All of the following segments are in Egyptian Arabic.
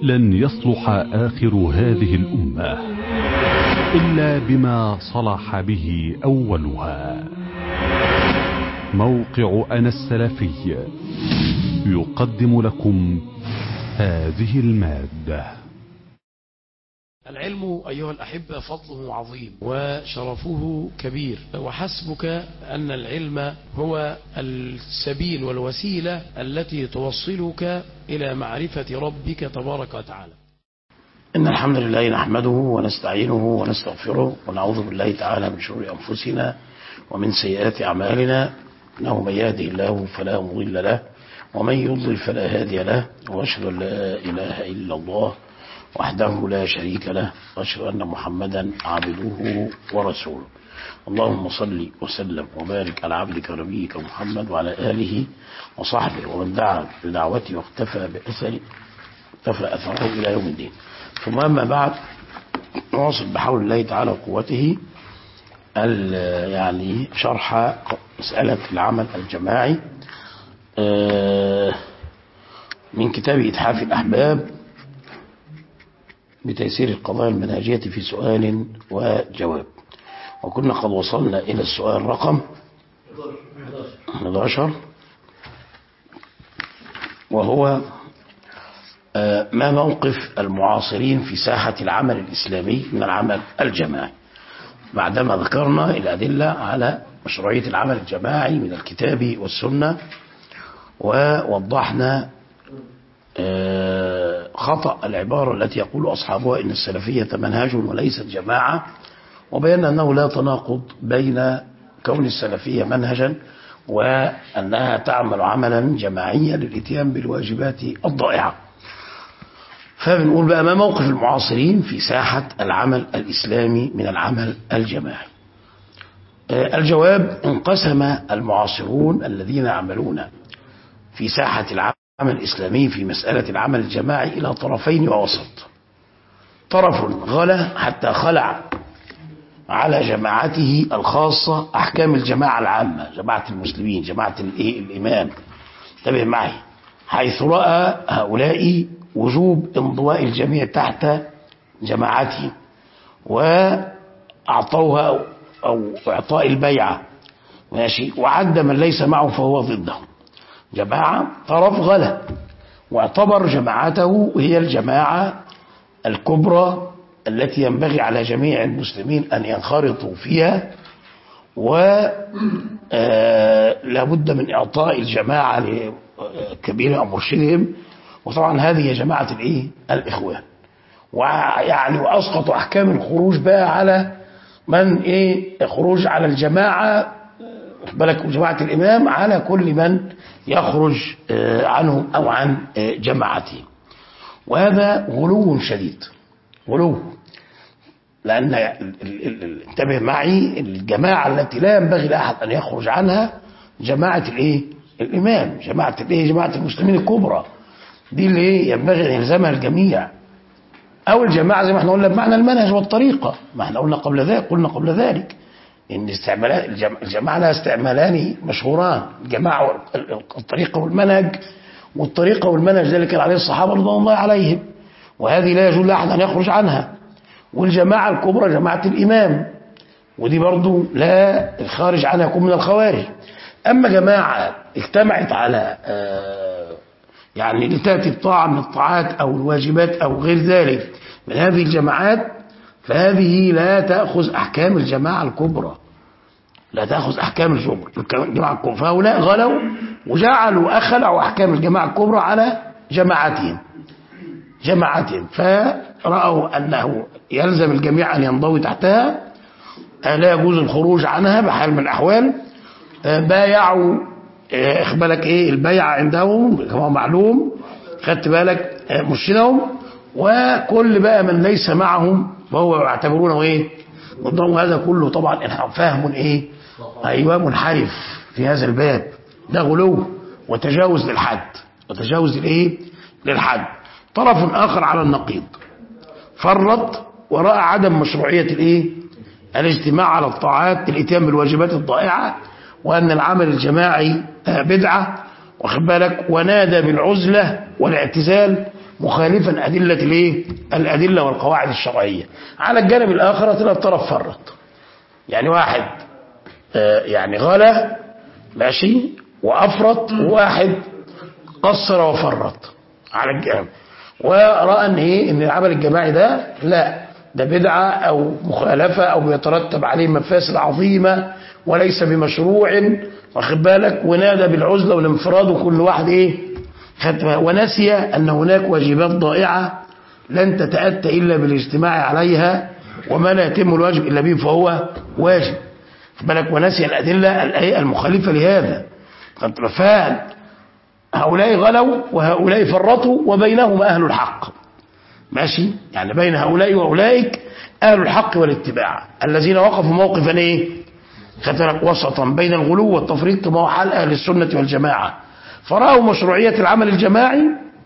لن يصلح آخر هذه الأمة إلا بما صلح به أولها موقع أنا السلفي يقدم لكم هذه المادة العلم أيها الأحبة فضله عظيم وشرفه كبير وحسبك أن العلم هو السبيل والوسيلة التي توصلك إلى معرفة ربك تبارك وتعالى إن الحمد لله نحمده ونستعينه ونستغفره ونعوذ بالله تعالى من شرور أنفسنا ومن سيئات أعمالنا إنه من يهده الله فلا مضل له ومن يضلل فلا هادي له وأشهد أن لا إله إلا الله وحده لا شريك له وأشهد أن محمدا عبده ورسوله اللهم صل وسلم وبارك على عبدك ونبيك محمد وعلى آله وصحبه ومن دعا بدعوته واختفى بأثره اختفى أثره إلى يوم الدين ثم أما بعد نواصل بحول الله تعالى وقوته يعني شرح مسألة العمل الجماعي من كتاب إتحاف الأحباب بتيسير القضايا المنهجية في سؤال وجواب وكنا قد وصلنا إلى السؤال رقم 11 وهو ما موقف المعاصرين في ساحة العمل الإسلامي من العمل الجماعي بعدما ذكرنا الأدلة على مشروعية العمل الجماعي من الكتاب والسنة ووضحنا خطأ العبارة التي يقول أصحابها إن السلفية منهج وليست جماعة وبينا أنه لا تناقض بين كون السلفية منهجا وأنها تعمل عملا جماعيا للإتيان بالواجبات الضائعة فبنقول بقى ما موقف المعاصرين في ساحة العمل الإسلامي من العمل الجماعي الجواب انقسم المعاصرون الذين يعملون في ساحة العمل الإسلامي في مسألة العمل الجماعي إلى طرفين ووسط طرف غلا حتى خلع على جماعته الخاصة أحكام الجماعة العامة جماعة المسلمين جماعة الإمام انتبه معي حيث رأى هؤلاء وجوب انضواء الجميع تحت جماعته وأعطوها أو إعطاء البيعة ماشي وعد من ليس معه فهو ضده جماعة طرف غلا واعتبر جماعته هي الجماعة الكبرى التي ينبغي على جميع المسلمين أن ينخرطوا فيها ولابد من إعطاء الجماعة لكبير مرشدهم وطبعا هذه هي جماعة الايه الإخوان ويعني وأسقطوا أحكام الخروج بقى على من إيه خروج على الجماعة بالك جماعة الإمام على كل من يخرج عنهم أو عن جماعته وهذا غلو شديد غلو لأن انتبه معي الجماعة التي لا ينبغي لأحد أن يخرج عنها جماعة الإيه الإمام جماعة الإيه جماعة المسلمين الكبرى دي اللي ينبغي أن يلزمها الجميع أو الجماعة زي ما احنا قلنا بمعنى المنهج والطريقة ما احنا قلنا قبل ذلك قلنا قبل ذلك ان استعمالات الجماعه لها استعمالان مشهوران الجماعه الطريقه والمنهج والطريقه والمنهج ذلك كان عليه الصحابه رضوان الله عليهم وهذه لا يجوز لاحد ان يخرج عنها والجماعه الكبرى جماعه الامام ودي برضو لا الخارج عنها يكون من الخوارج اما جماعه اجتمعت على يعني لتاتي الطاعه من الطاعات او الواجبات او غير ذلك من هذه الجماعات فهذه لا تأخذ أحكام الجماعة الكبرى لا تأخذ أحكام الجماعة الكبرى فهؤلاء غلوا وجعلوا أخلعوا أحكام الجماعة الكبرى على جماعتهم جماعتهم فرأوا أنه يلزم الجميع أن ينضوي تحتها لا يجوز الخروج عنها بحال من الأحوال بايعوا بالك إيه البيعة عندهم كما معلوم خدت بالك مرشدهم وكل بقى من ليس معهم وهو يعتبرونه ايه ضدهم هذا كله طبعا فهم ايه ايوه منحرف في هذا الباب ده غلو وتجاوز للحد وتجاوز الايه للحد طرف اخر على النقيض فرط وراى عدم مشروعيه الايه الاجتماع على الطاعات الاتيان بالواجبات الضائعه وان العمل الجماعي بدعه واخد بالك ونادى بالعزله والاعتزال مخالفا أدلة الايه الأدلة والقواعد الشرعية على الجانب الآخر تلاقي الطرف فرط يعني واحد آه، يعني غلا ماشي وأفرط وواحد قصر وفرط على الجانب ورأى ان ايه ان العمل الجماعي ده لا ده بدعة او مخالفة او بيترتب عليه مفاسد عظيمة وليس بمشروع واخد بالك ونادى بالعزلة والانفراد وكل واحد ايه خد بالك. ونسي ان هناك واجبات ضائعة لن تتأتى الا بالاجتماع عليها وما لا يتم الواجب الا به فهو واجب خد بالك ونسي الادلة الآية المخالفة لهذا خد بالك. فاهم هؤلاء غلوا وهؤلاء فرطوا وبينهما أهل الحق ماشي يعني بين هؤلاء وأولئك أهل الحق والاتباع الذين وقفوا موقفا إيه خدت وسطا بين الغلو والتفريط كما هو حال أهل السنة والجماعة فرأوا مشروعية العمل الجماعي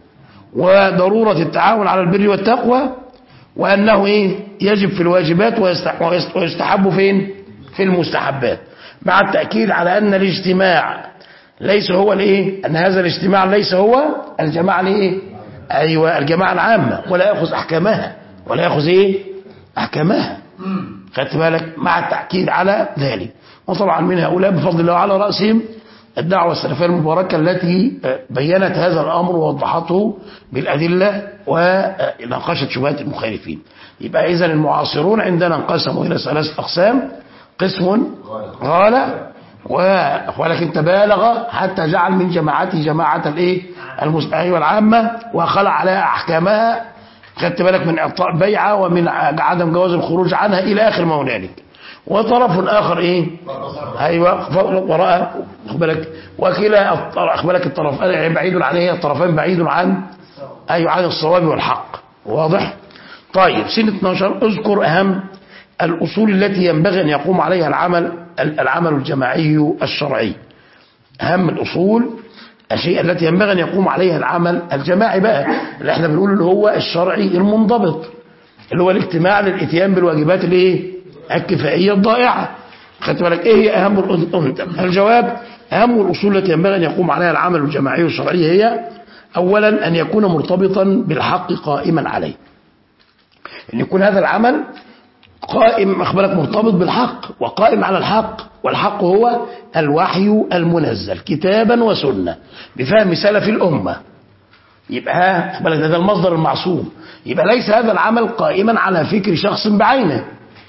وضرورة التعاون على البر والتقوى وأنه إيه يجب في الواجبات ويستح- ويست- ويستحب فين في المستحبات مع التأكيد على أن الاجتماع ليس هو الايه ان هذا الاجتماع ليس هو الجماعه الايه ايوه الجماعه العامه ولا ياخذ احكامها ولا ياخذ ايه احكامها خدت بالك مع التاكيد على ذلك وطبعا من هؤلاء بفضل الله على راسهم الدعوة السلفية المباركة التي آه، بينت هذا الأمر ووضحته بالأدلة وناقشت شبهات المخالفين يبقى إذا المعاصرون عندنا انقسموا إلى ثلاث أقسام قسم غالى و- ولكن تبالغ حتى جعل من جماعته جماعة الايه المس- ايوه العامة وخلع عليها احكامها خدت بالك من اعطاء البيعة ومن ع- عدم جواز الخروج عنها الى اخر ما هنالك وطرف اخر ايه ايوه ف- وراء خد بالك وكلا الط- خد بالك الطرفان يعني بعيد عن ايه الطرفين بعيد عن ايوه عن الصواب والحق واضح طيب سنة 12 اذكر اهم الأصول التي ينبغي أن يقوم عليها العمل العمل الجماعي الشرعي أهم الأصول الشيء التي ينبغي أن يقوم عليها العمل الجماعي بقى اللي احنا بنقول اللي هو الشرعي المنضبط اللي هو الاجتماع للاتيان بالواجبات الايه الكفائية الضائعة خدت بالك ايه هي اهم الأ- الجواب اهم الاصول التي ينبغي ان يقوم عليها العمل الجماعي الشرعي هي اولا ان يكون مرتبطا بالحق قائما عليه ان يكون هذا العمل قائم أخبرك مرتبط بالحق وقائم على الحق والحق هو الوحي المنزل كتابا وسنة بفهم سلف الأمة يبقى أخبرك ده المصدر المعصوم يبقى ليس هذا العمل قائما على فكر شخص بعينه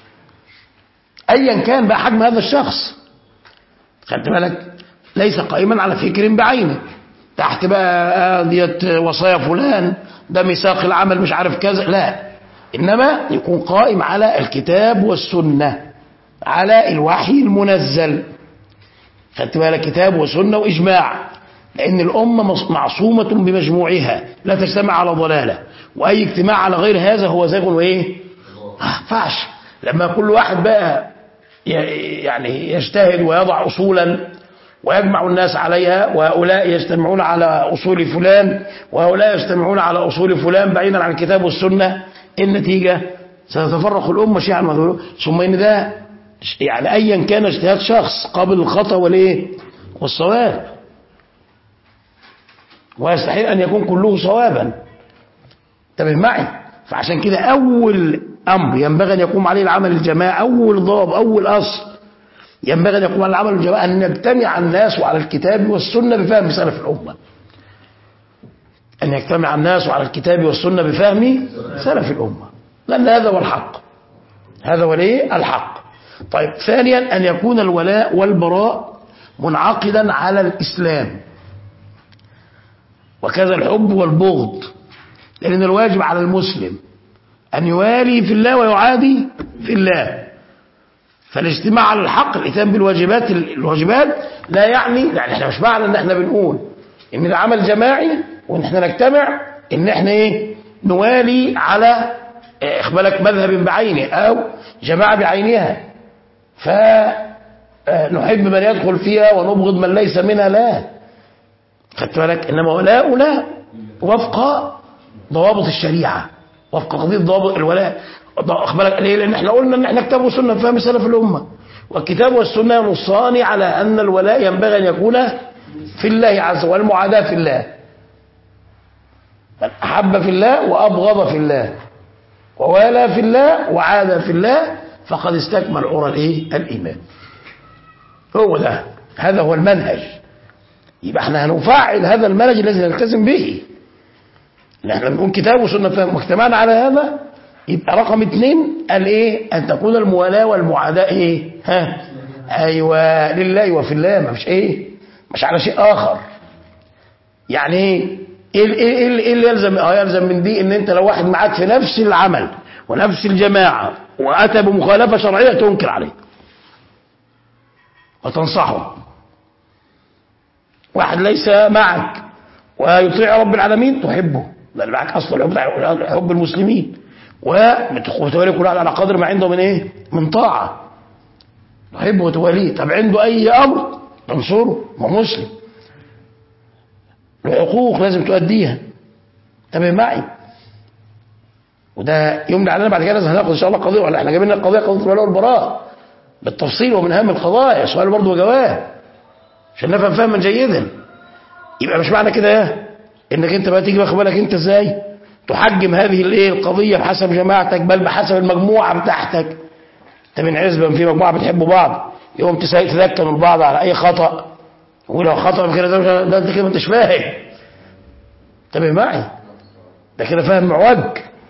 أيا كان بقى حجم هذا الشخص خدت بالك ليس قائما على فكر بعينه تحت بقى آه ديت وصايا فلان ده ميثاق العمل مش عارف كذا لا إنما يكون قائم على الكتاب والسنة على الوحي المنزل خدت بالك كتاب وسنة وإجماع لأن الأمة مص- معصومة بمجموعها لا تجتمع على ضلالة وأي اجتماع على غير هذا هو زيغ وإيه ما ينفعش لما كل واحد بقى ي- يعني يجتهد ويضع أصولا ويجمع الناس عليها وهؤلاء يجتمعون على أصول فلان وهؤلاء يجتمعون على أصول فلان بعيدا عن الكتاب والسنة النتيجة ستتفرق الأمة شيعا وذروة ثم إن ده يعني أيا كان اجتهاد شخص قابل الخطأ والإيه والصواب ويستحيل أن يكون كله صوابا انتبه معي فعشان كده أول أمر ينبغي أن يقوم عليه العمل الجماعي أول ضاب أول أصل ينبغي أن يقوم على العمل الجماعي أن يجتمع الناس على الكتاب والسنة بفهم سلف الأمة أن يجتمع الناس على الكتاب والسنة بفهم سلف الأمة لأن هذا هو الحق هذا هو الايه الحق طيب ثانيا أن يكون الولاء والبراء منعقدا على الإسلام وكذا الحب والبغض لأن الواجب على المسلم أن يوالي في الله ويعادي في الله فالاجتماع على الحق الاتيان بالواجبات الواجبات لا يعني يعني احنا مش معنى ان احنا بنقول ان ده عمل جماعي وان احنا نجتمع ان احنا ايه نوالي على اه، اخبالك مذهب بعينه او جماعه بعينها فنحب من يدخل فيها ونبغض من ليس منها لا خدت بالك انما ولاؤنا وفق ضوابط الشريعه وفق قضيه ضوابط الولاء اخبارك ليه لان احنا قلنا ان احنا كتاب وسنه فهم سلف الامه والكتاب والسنه ينصان على ان الولاء ينبغي ان يكون في الله عز وجل والمعاداه في الله من أحب في الله وأبغض في الله ووالى في الله وعاد في الله فقد استكمل عرى الايه الايمان هو ده هذا هو المنهج يبقى احنا هنفعل هذا المنهج الذي نلتزم به ان احنا بنقول كتاب وسنه فهم واجتمعنا على هذا يبقى رقم اثنين قال ايه ان تكون الموالاه والمعاداه ايه ها ايوه لله وفي الله ما مش ايه مش على شيء اخر يعني ايه ايه ال- ايه ال- إيه اللي يلزم اه يلزم من دي ان انت لو واحد معاك في نفس العمل ونفس الجماعه واتى بمخالفه شرعيه تنكر عليه وتنصحه واحد ليس معك ويطيع رب العالمين تحبه لان معك اصلا حب حب المسلمين وتولي كل واحد على قدر ما عنده من ايه؟ من طاعه تحبه وتوليه طب عنده اي امر تنصره ما هو مسلم الحقوق لازم تؤديها انتبه معي وده يمنع علينا بعد كده لازم هناخد ان شاء الله قضيه ولا احنا جايبين لنا قضيه قضيه الولاء والبراء بالتفصيل ومن اهم القضايا سؤال برضه وجواب عشان نفهم فهما جيدا يبقى مش معنى كده ايه انك انت بقى تيجي واخد بالك انت ازاي تحجم هذه الايه القضيه بحسب جماعتك بل بحسب المجموعه بتاعتك انت من عزبه في مجموعه بتحبوا بعض يوم تذكروا البعض على اي خطا ولو خطا كده ده, مش- ده انت كده ما انتش فاهم انتبه معي ده كده فاهم معوج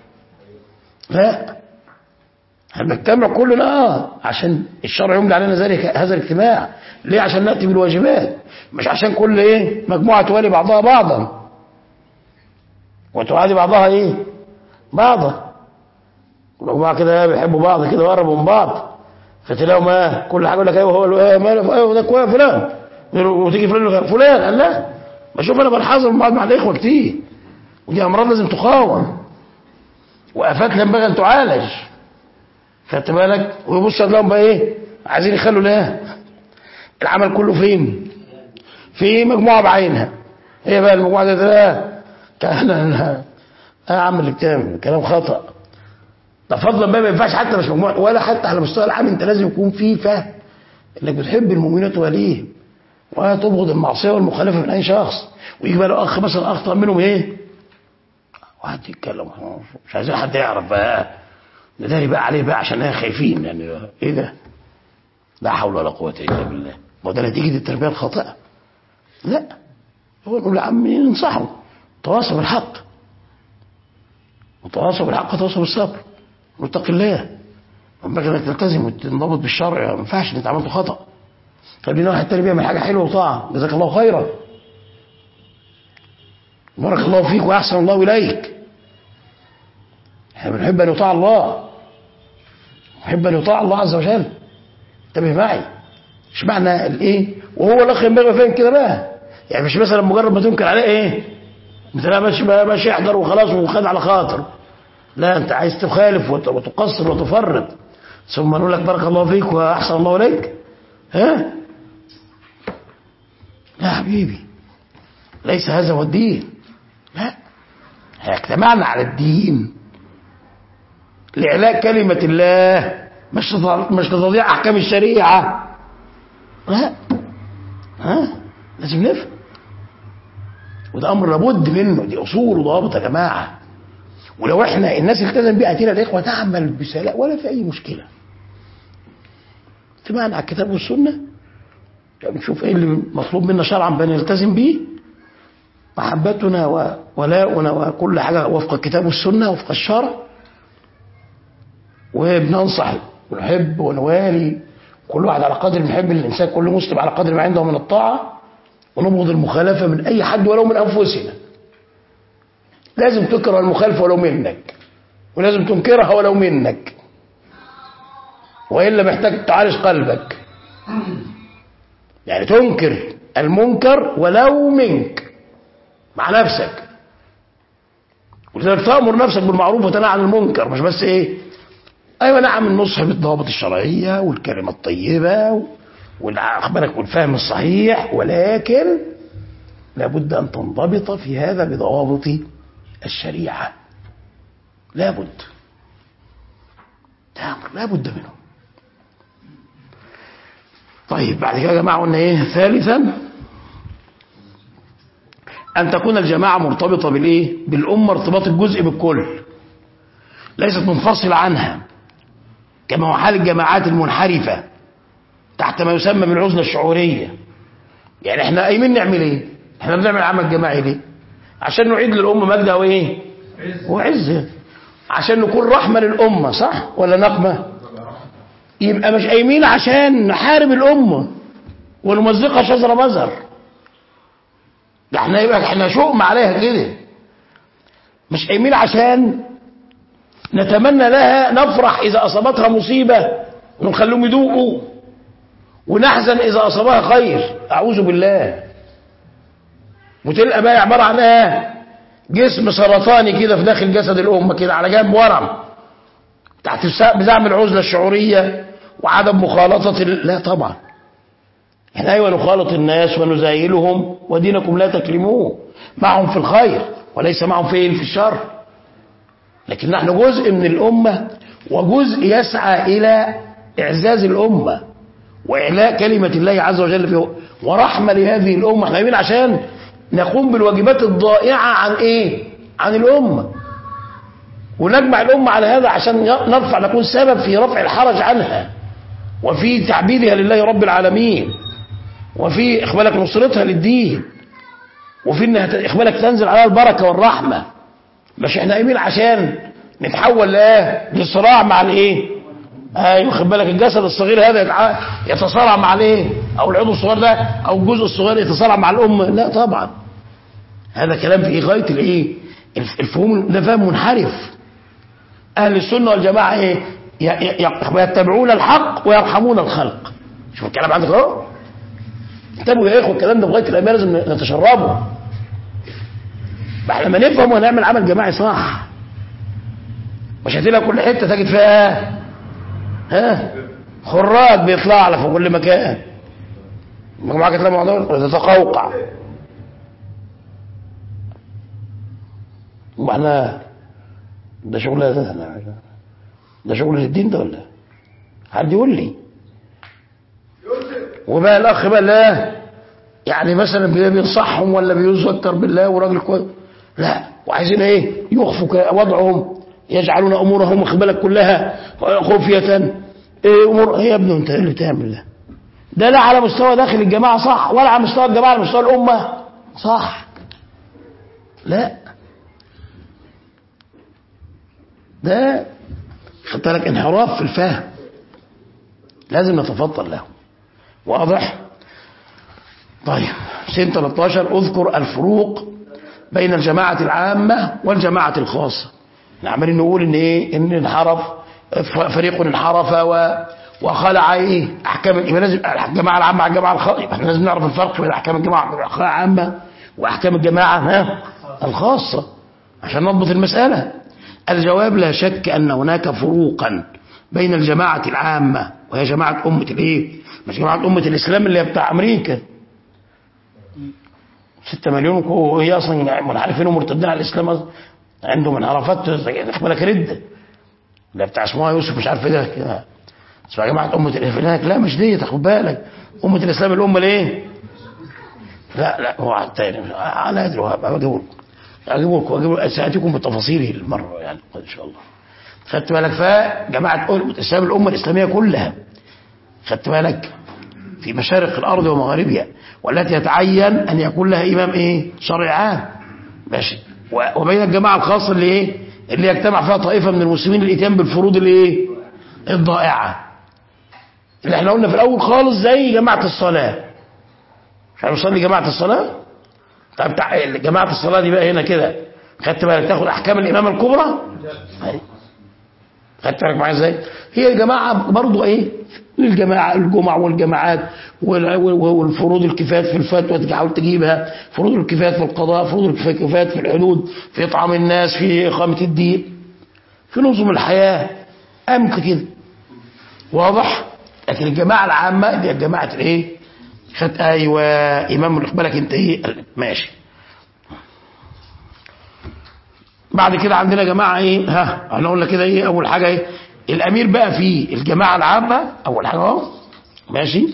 لا هنجتمع كلنا اه عشان الشرع يملي علينا ذلك هذا الاجتماع ليه عشان ناتي بالواجبات مش عشان كل ايه مجموعه توالي بعضها بعضا وتعادي بعضها ايه بعضا مجموعه كده بيحبوا بعض كده وقربوا من بعض فتلاقوا ما كل حاجه يقول لك ايوه هو له ايه ماله ايوه ده كويس فلان وتيجي فلان يقول لك فلان قال لا بشوف انا بنحاضر مع مع الاخوه كتير ودي امراض لازم تقاوم وافات ينبغي ان تعالج خدت بالك ويبص لهم بقى ايه عايزين يخلوا لا العمل كله فين في مجموعه بعينها هي بقى المجموعه دي لا كان لا يا عم اللي بتعمل كلام خطا ده فضلا بقى ما ينفعش حتى مش مجموعه ولا حتى على مستوى العام انت لازم يكون في فهم انك بتحب المؤمنين وليه ولا تبغض المعصيه والمخالفه من اي شخص ويجي بقى له اخ مثلا اخطا منهم ايه واحد يتكلم مش عايزين حد يعرف بقى ده داري بقى عليه بقى عشان احنا خايفين يعني ايه ده لا حول ولا قوه الا بالله ما ده نتيجه التربيه الخاطئه لا هو نقول يا عم ننصحه تواصوا بالحق وتواصوا بالحق وتواصوا بالصبر واتق الله ينبغي انك تلتزم وتنضبط بالشرع ما ينفعش انت عملت خطا خلينا واحد تاني بيعمل حاجه حلوه وطاعه جزاك الله خيرا بارك الله فيك واحسن الله اليك احنا بنحب ان يطاع الله نحب ان يطاع الله عز وجل انتبه معي مش معنى الايه وهو الاخ ينبغي فاهم كده بقى يعني مش مثلا مجرد ما تنكر عليه ايه مثلا ماشي ماشي يحضر وخلاص وخد على خاطر لا انت عايز تخالف وت- وتقصر وتفرط ثم نقول لك بارك الله فيك واحسن الله اليك ها لا حبيبي ليس هذا هو الدين لا احنا اجتمعنا على الدين لإعلاء كلمة الله مش لتض- مش لتضييع أحكام الشريعة لا ها لازم نفهم وده أمر لابد منه دي أصول وضوابط يا جماعة ولو احنا الناس التزم بيها أتينا الإخوة تعمل بسلام ولا في أي مشكلة اتباعنا على الكتاب والسنة يعني نشوف ايه اللي مطلوب منا شرعا بنلتزم بيه محبتنا وولاؤنا وكل حاجة وفق الكتاب والسنة وفق الشرع وبننصح ونحب ونوالي كل واحد على قدر نحب الإنسان كل مسلم على قدر ما عنده من الطاعة ونبغض المخالفة من أي حد ولو من أنفسنا لازم تكره المخالفة ولو منك ولازم تنكرها ولو منك وإلا محتاج تعالج قلبك يعني تنكر المنكر ولو منك مع نفسك ولذلك تأمر نفسك بالمعروف وتنهى عن المنكر مش بس ايه ايوه نعم النصح بالضوابط الشرعيه والكلمه الطيبه والاخبارك والفهم الصحيح ولكن لابد ان تنضبط في هذا بضوابط الشريعه لابد ده امر لابد منه طيب بعد كده يا جماعه قلنا ايه ثالثا أن تكون الجماعة مرتبطة بالإيه؟ بالأمة ارتباط الجزء بالكل ليست منفصلة عنها كما هو حال الجماعات المنحرفة تحت ما يسمى بالعزلة الشعورية يعني احنا قايمين نعمل ايه احنا بنعمل عمل جماعي ليه عشان نعيد للأمة مجدها وايه وعزة عشان نكون رحمة للأمة صح ولا نقمة يبقى مش قايمين عشان نحارب الأمة ونمزقها شجرة مزر ده احنا يبقى احنا شؤم عليها كده مش قايمين عشان نتمنى لها نفرح إذا أصابتها مصيبة ونخليهم يدوقوا ونحزن إذا أصابها خير أعوذ بالله وتلقى بقى عبارة عن ايه جسم سرطاني كده في داخل جسد الأمة كده على جنب ورم تحت بزعم العزلة الشعورية وعدم مخالطة ال... لا طبعا احنا ايوه نخالط الناس ونزايلهم ودينكم لا تكرموه معهم في الخير وليس معهم فين في الشر لكن نحن جزء من الأمة وجزء يسعى إلى إعزاز الأمة وإعلاء كلمة الله عز وجل فيه ورحمة لهذه الأمة احنا جايين عشان نقوم بالواجبات الضائعة عن إيه؟ عن الأمة ونجمع الأمة على هذا عشان نرفع نكون سبب في رفع الحرج عنها وفي تعبيدها لله رب العالمين وفي إخبالك نصرتها للدين وفي إنها إخبالك تنزل عليها البركة والرحمة مش احنا قايمين عشان نتحول لايه للصراع مع الايه ايوه خد بالك الجسد الصغير هذا يتصارع مع الايه او العضو الصغير ده او الجزء الصغير يتصارع مع الام لا طبعا هذا كلام في غايه الايه الفهوم ده فهم منحرف اهل السنه والجماعه ايه يتبعون الحق ويرحمون الخلق شوف الكلام عندك اهو انتبهوا يا اخوه الكلام ده بغايه الامانه لازم نتشربه احنا لما نفهم ونعمل عمل جماعي صح مش هتلاقي كل حته تجد فيها ها خراج بيطلع على في كل مكان المجموعه كانت موضوع تتقوقع واحنا ده شغل ده, ده شغل الدين ده ولا حد يقول لي وبقى الاخ بقى لا يعني مثلا بينصحهم ولا بيذكر بالله وراجل كويس لا وعايزين ايه يخفوا وضعهم يجعلون امورهم واخد بالك كلها خفيه ايه امور ايه يا ابني انت ايه اللي بتعمل ده ده لا على مستوى داخل الجماعه صح ولا على مستوى الجماعه على مستوى الامه صح لا ده خدت بالك انحراف في الفهم لازم نتفضل له واضح طيب سنة 13 اذكر الفروق بين الجماعة العامة والجماعة الخاصة عمالين نقول ان ايه ان انحرف فريق انحرف و وخلع ايه احكام يبقى لازم الجماعه العامه على الجماعه الخاصه احنا لازم نعرف الفرق بين احكام الجماعه العامه واحكام الجماعه ها الخاصه عشان نضبط المساله الجواب لا شك ان هناك فروقا بين الجماعه العامه وهي جماعه امه الايه مش جماعه امه الاسلام اللي هي بتاع امريكا 6 مليون وهي اصلا منحرفين ومرتدين على الاسلام عندهم انحرافات بالك رده ده بتاع اسمها يوسف مش عارف ايه ده كده اسمها يا جماعه امه الاسلام لا مش دي تاخد بالك امه الاسلام الامه ليه؟ لا لا هو تاني انا ادري هبقى اجيب لكم اجيب لكم اجيب ساتيكم بتفاصيله المره يعني ان شاء الله خدت بالك فجماعه امه الاسلام الامه الاسلاميه كلها خدت بالك في مشارق الارض ومغاربها والتي يتعين ان يكون لها امام ايه شرعي عام ماشي وبين الجماعه الخاصه اللي ايه اللي يجتمع فيها طائفه من المسلمين للاتيان بالفروض الايه الضائعه اللي احنا قلنا في الاول خالص زي جماعه الصلاه مش هنصلي جماعه الصلاه طب بتاع جماعه الصلاه دي بقى هنا كده خدت بالك تاخد احكام الامامه الكبرى خدت بالك معايا ازاي هي الجماعه برضو ايه الجماعة الجمع والجماعات والفروض الكفايات في الفتوى تحاول تجيبها فروض الكفايات في القضاء فروض الكفايات في الحدود في إطعام الناس في إقامة الدين في نظم الحياة أمك كده واضح لكن الجماعة العامة اللي هي جماعة الايه خد ايوه امام بالك انت ايه ماشي بعد كده عندنا جماعة ايه ها احنا قلنا كده ايه اول حاجة ايه الامير بقى في الجماعة العامة اول حاجة اهو ماشي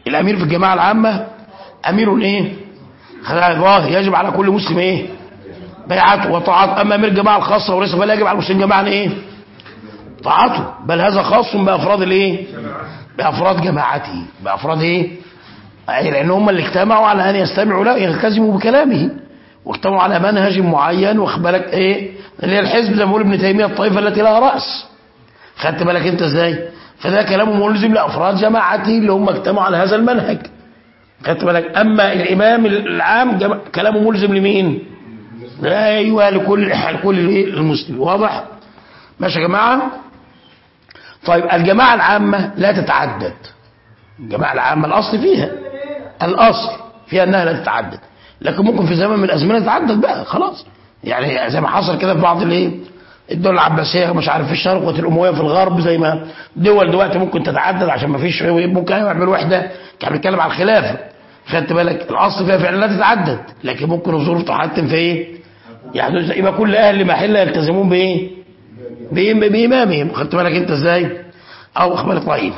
الامير في الجماعه العامه امير ايه الله يجب على كل مسلم ايه بيعته وطاعته اما امير الجماعه الخاصه وليس فلا يجب على المسلمين جماعه ايه طاعته بل هذا خاص بافراد الايه بافراد جماعته بافراد ايه أي لان هم اللي اجتمعوا على ان يستمعوا له يلتزموا بكلامه واجتمعوا على منهج معين واخد بالك ايه اللي هي الحزب زي ما بيقول ابن تيميه الطائفه التي لها راس خدت بالك انت ازاي فده كلام ملزم لافراد جماعته اللي هم اجتمعوا على هذا المنهج خدت بالك اما الامام العام جم... كلامه ملزم لمين لا ايوه لكل لكل الايه المسلم واضح ماشي يا جماعه طيب الجماعه العامه لا تتعدد الجماعه العامه الاصل فيها الاصل فيها انها لا تتعدد لكن ممكن في زمن من الازمنه تتعدد بقى خلاص يعني زي ما حصل كده في بعض الايه الدول العباسيه مش عارف في الشرق والامويه في الغرب زي ما دول دلوقتي ممكن تتعدد عشان ما فيش ممكن يعمل وحده كان بيتكلم على الخلافه خدت بالك الاصل فيها فعلا لا تتعدد لكن ممكن الظروف تحتم في ايه يعني يبقى كل اهل محله يلتزمون بايه بإم- بامامهم خدت بالك انت ازاي او اخبار طيب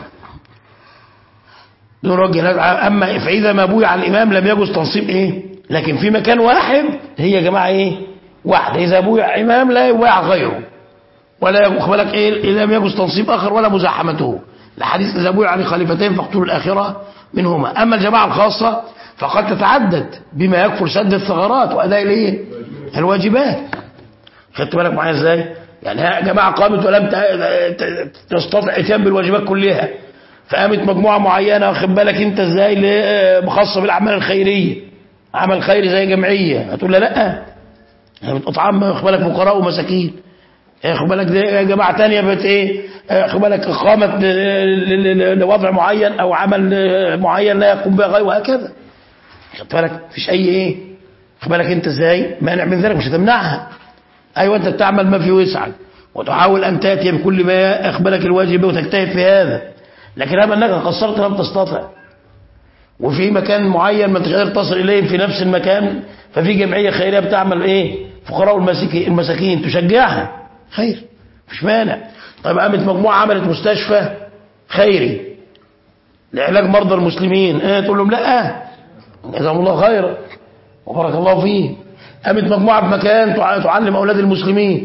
دون وجه لا- اما فاذا ما بوي على الامام لم يجوز تنصيب ايه لكن في مكان واحد هي يا جماعه ايه واحد اذا بوي على الامام لا يبوي على غيره ولا يخ بالك ايه لم يجوز تنصيب اخر ولا مزاحمته الحديث اذا بوي على خليفتين فاقتلوا الاخره منهما اما الجماعه الخاصه فقد تتعدد بما يكفر سد الثغرات واداء الايه الواجبات خدت بالك معايا ازاي يعني ها جماعه قامت ولم ت- ت- تستطع اتيان بالواجبات كلها فقامت مجموعه معينه واخد بالك انت ازاي ل- خاصه بالاعمال الخيريه عمل خيري زي جمعيه هتقول لا لا هي بتطعم واخد بالك فقراء ومساكين خد بالك دي جماعه تانية بت ايه خد بالك قامت ل- ل- ل- لوضع معين او عمل معين لا يقوم به غيره وهكذا خدت بالك مفيش اي ايه خد بالك انت ازاي مانع من ذلك مش هتمنعها ايوه انت بتعمل ما في وسعك وتحاول ان تاتي بكل ما اخبرك الواجب وتجتهد في هذا لكن اما انك قصرت لم تستطع وفي مكان معين ما انتش قادر تصل اليه في نفس المكان ففي جمعيه خيريه بتعمل ايه فقراء المساكين المساكين تشجعها خير مش مانع طيب قامت مجموعه عملت مستشفى خيري لعلاج مرضى المسلمين ايه تقول لهم لا جزاهم الله خيرا وبارك الله فيه قامت مجموعه في مكان تع- تعلم اولاد المسلمين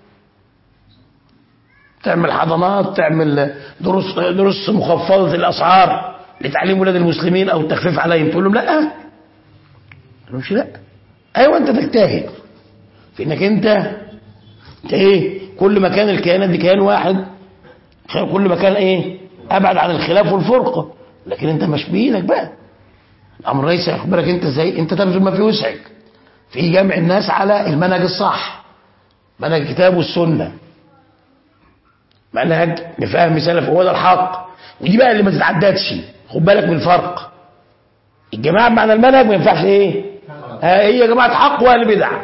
تعمل حضانات تعمل دروس دروس مخفضه الاسعار لتعليم اولاد المسلمين او التخفيف عليهم تقول لهم لا ما لهمش لا ايوه انت تجتهد في انك انت انت ايه كل ما كان الكيانات دي كيان واحد كل ما كان ايه ابعد عن الخلاف والفرقه لكن انت مش بايدك بقى الامر ليس يخبرك انت ازاي انت تبذل ما في وسعك في جمع الناس على المنهج الصح منهج الكتاب والسنه منهج بفهم سلف هو ده الحق ودي بقى اللي ما تتعددش خد بالك من الفرق الجماعه معنى المنهج ما ينفعش ايه ها هي يا جماعه حق واهل بدع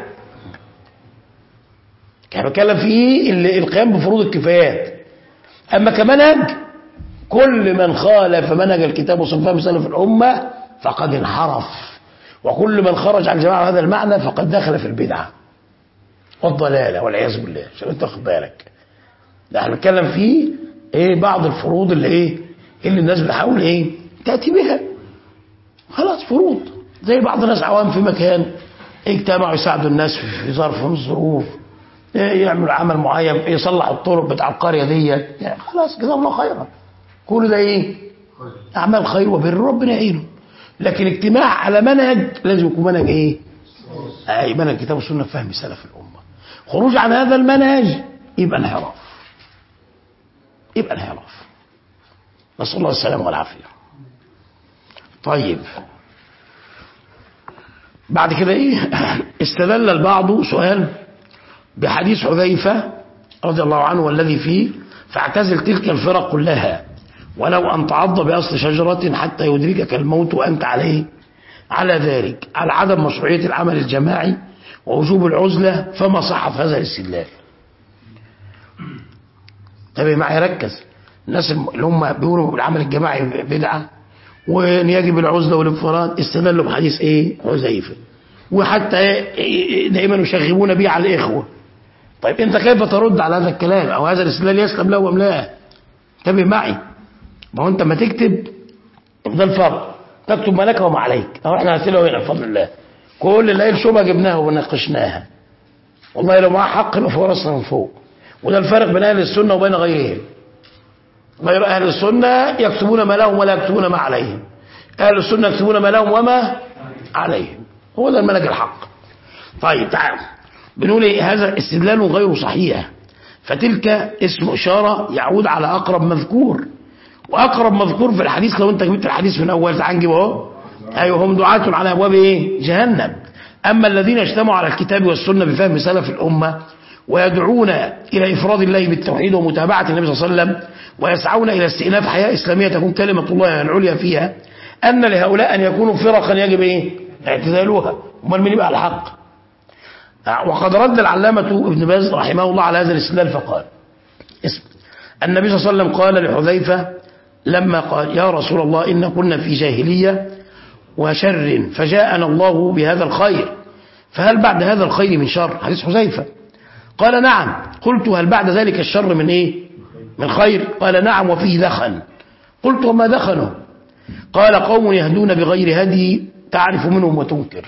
كان بتكلم في ال- القيام بفروض الكفايات اما كمنهج كل من خالف منهج الكتاب وسنة فهم سلف الامه فقد انحرف وكل من خرج عن جماعه هذا المعنى فقد دخل في البدعه والضلاله والعياذ بالله عشان انت واخد بالك ده احنا بنتكلم فيه ايه بعض الفروض اللي ايه اللي الناس بتحاول ايه تاتي بها خلاص فروض زي بعض الناس عوام في مكان اجتمعوا يساعدوا الناس في- في ظرف من الظروف إيه يعملوا عمل معين يصلح الطرق بتاع القريه دي يعني خلاص جزاهم الله خيرا كل ده ايه اعمال خير وبر ربنا يعينه لكن اجتماع على منهج لازم يكون منهج ايه اي منهج كتاب والسنه فهم سلف الامه خروج عن هذا المنهج يبقى انحراف يبقى انحراف نسال الله السلامه والعافيه طيب بعد كده ايه استدل البعض سؤال بحديث حذيفه رضي الله عنه والذي فيه فاعتزل تلك الفرق كلها ولو ان تعض باصل شجره حتى يدركك الموت وانت عليه على ذلك على عدم مشروعيه العمل الجماعي ووجوب العزله فما صحت هذا الاستدلال تابع معي ركز الناس اللي هم بيقولوا بالعمل الجماعي بدعه وان يجب العزله والانفراد استدلوا بحديث ايه حذيفه وحتى إيه دائما يشغبون به على الاخوه طيب انت كيف ترد على هذا الكلام او هذا الاستدلال يسلم له ام لا انتبه معي ما هو انت ما تكتب ده الفرق تكتب ما لك وما عليك اهو احنا هنسيله هنا بفضل الله كل اللي قايل شبهه جبناها وناقشناها والله لو معاه حق يبقى فوق راسنا من فوق وده الفرق بين اهل السنه وبين غيرهم غير اهل السنه يكتبون ما لهم ولا يكتبون ما عليهم اهل السنه يكتبون ما لهم وما عليهم هو ده المنهج الحق طيب تعال بنقول إيه؟ هذا استدلال غير صحيح فتلك اسم إشارة يعود على أقرب مذكور وأقرب مذكور في الحديث لو أنت جبت الحديث من أول تعال نجيبه أهو أيوه هم دعاة على أبواب إيه؟ جهنم أما الذين اجتمعوا على الكتاب والسنة بفهم سلف الأمة ويدعون إلى إفراد الله بالتوحيد ومتابعة النبي صلى الله عليه وسلم ويسعون إلى استئناف حياة إسلامية تكون كلمة الله العليا فيها أن لهؤلاء أن يكونوا فرقا يجب إيه؟ اعتزالها أمال مين يبقى على الحق؟ وقد رد العلامة ابن باز رحمه الله على هذا الاستدلال فقال اسم النبي صلى الله عليه وسلم قال لحذيفة لما قال يا رسول الله إن كنا في جاهلية وشر فجاءنا الله بهذا الخير فهل بعد هذا الخير من شر حديث حذيفة قال نعم قلت هل بعد ذلك الشر من إيه من خير قال نعم وفيه دخن قلت وما دخنه قال قوم يهدون بغير هدي تعرف منهم وتنكر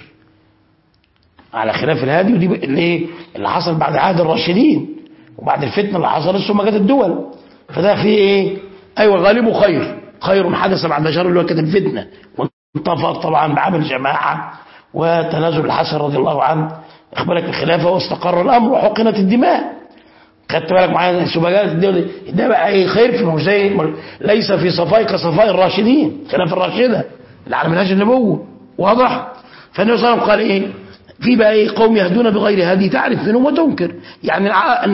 على خلاف الهادي ودي اللي إيه؟ اللي حصل بعد عهد الراشدين وبعد الفتنه اللي حصلت ثم جت الدول فده في ايه ايوه غالبه خير خير حدث بعد شر اللي هو كانت الفتنه وانطفأت طبعا بعمل جماعه وتنازل الحسن رضي الله عنه اخبرك الخلافه واستقر الامر وحقنت الدماء خدت بالك معايا السباقات الدول ده بقى ايه خير في مش زي ليس في صفاء كصفاء الراشدين خلاف الراشده اللي على منهج النبوه واضح فالنبي صلى الله عليه وسلم قال ايه في بقى ايه قوم يهدون بغير هدي تعرف منهم وتنكر يعني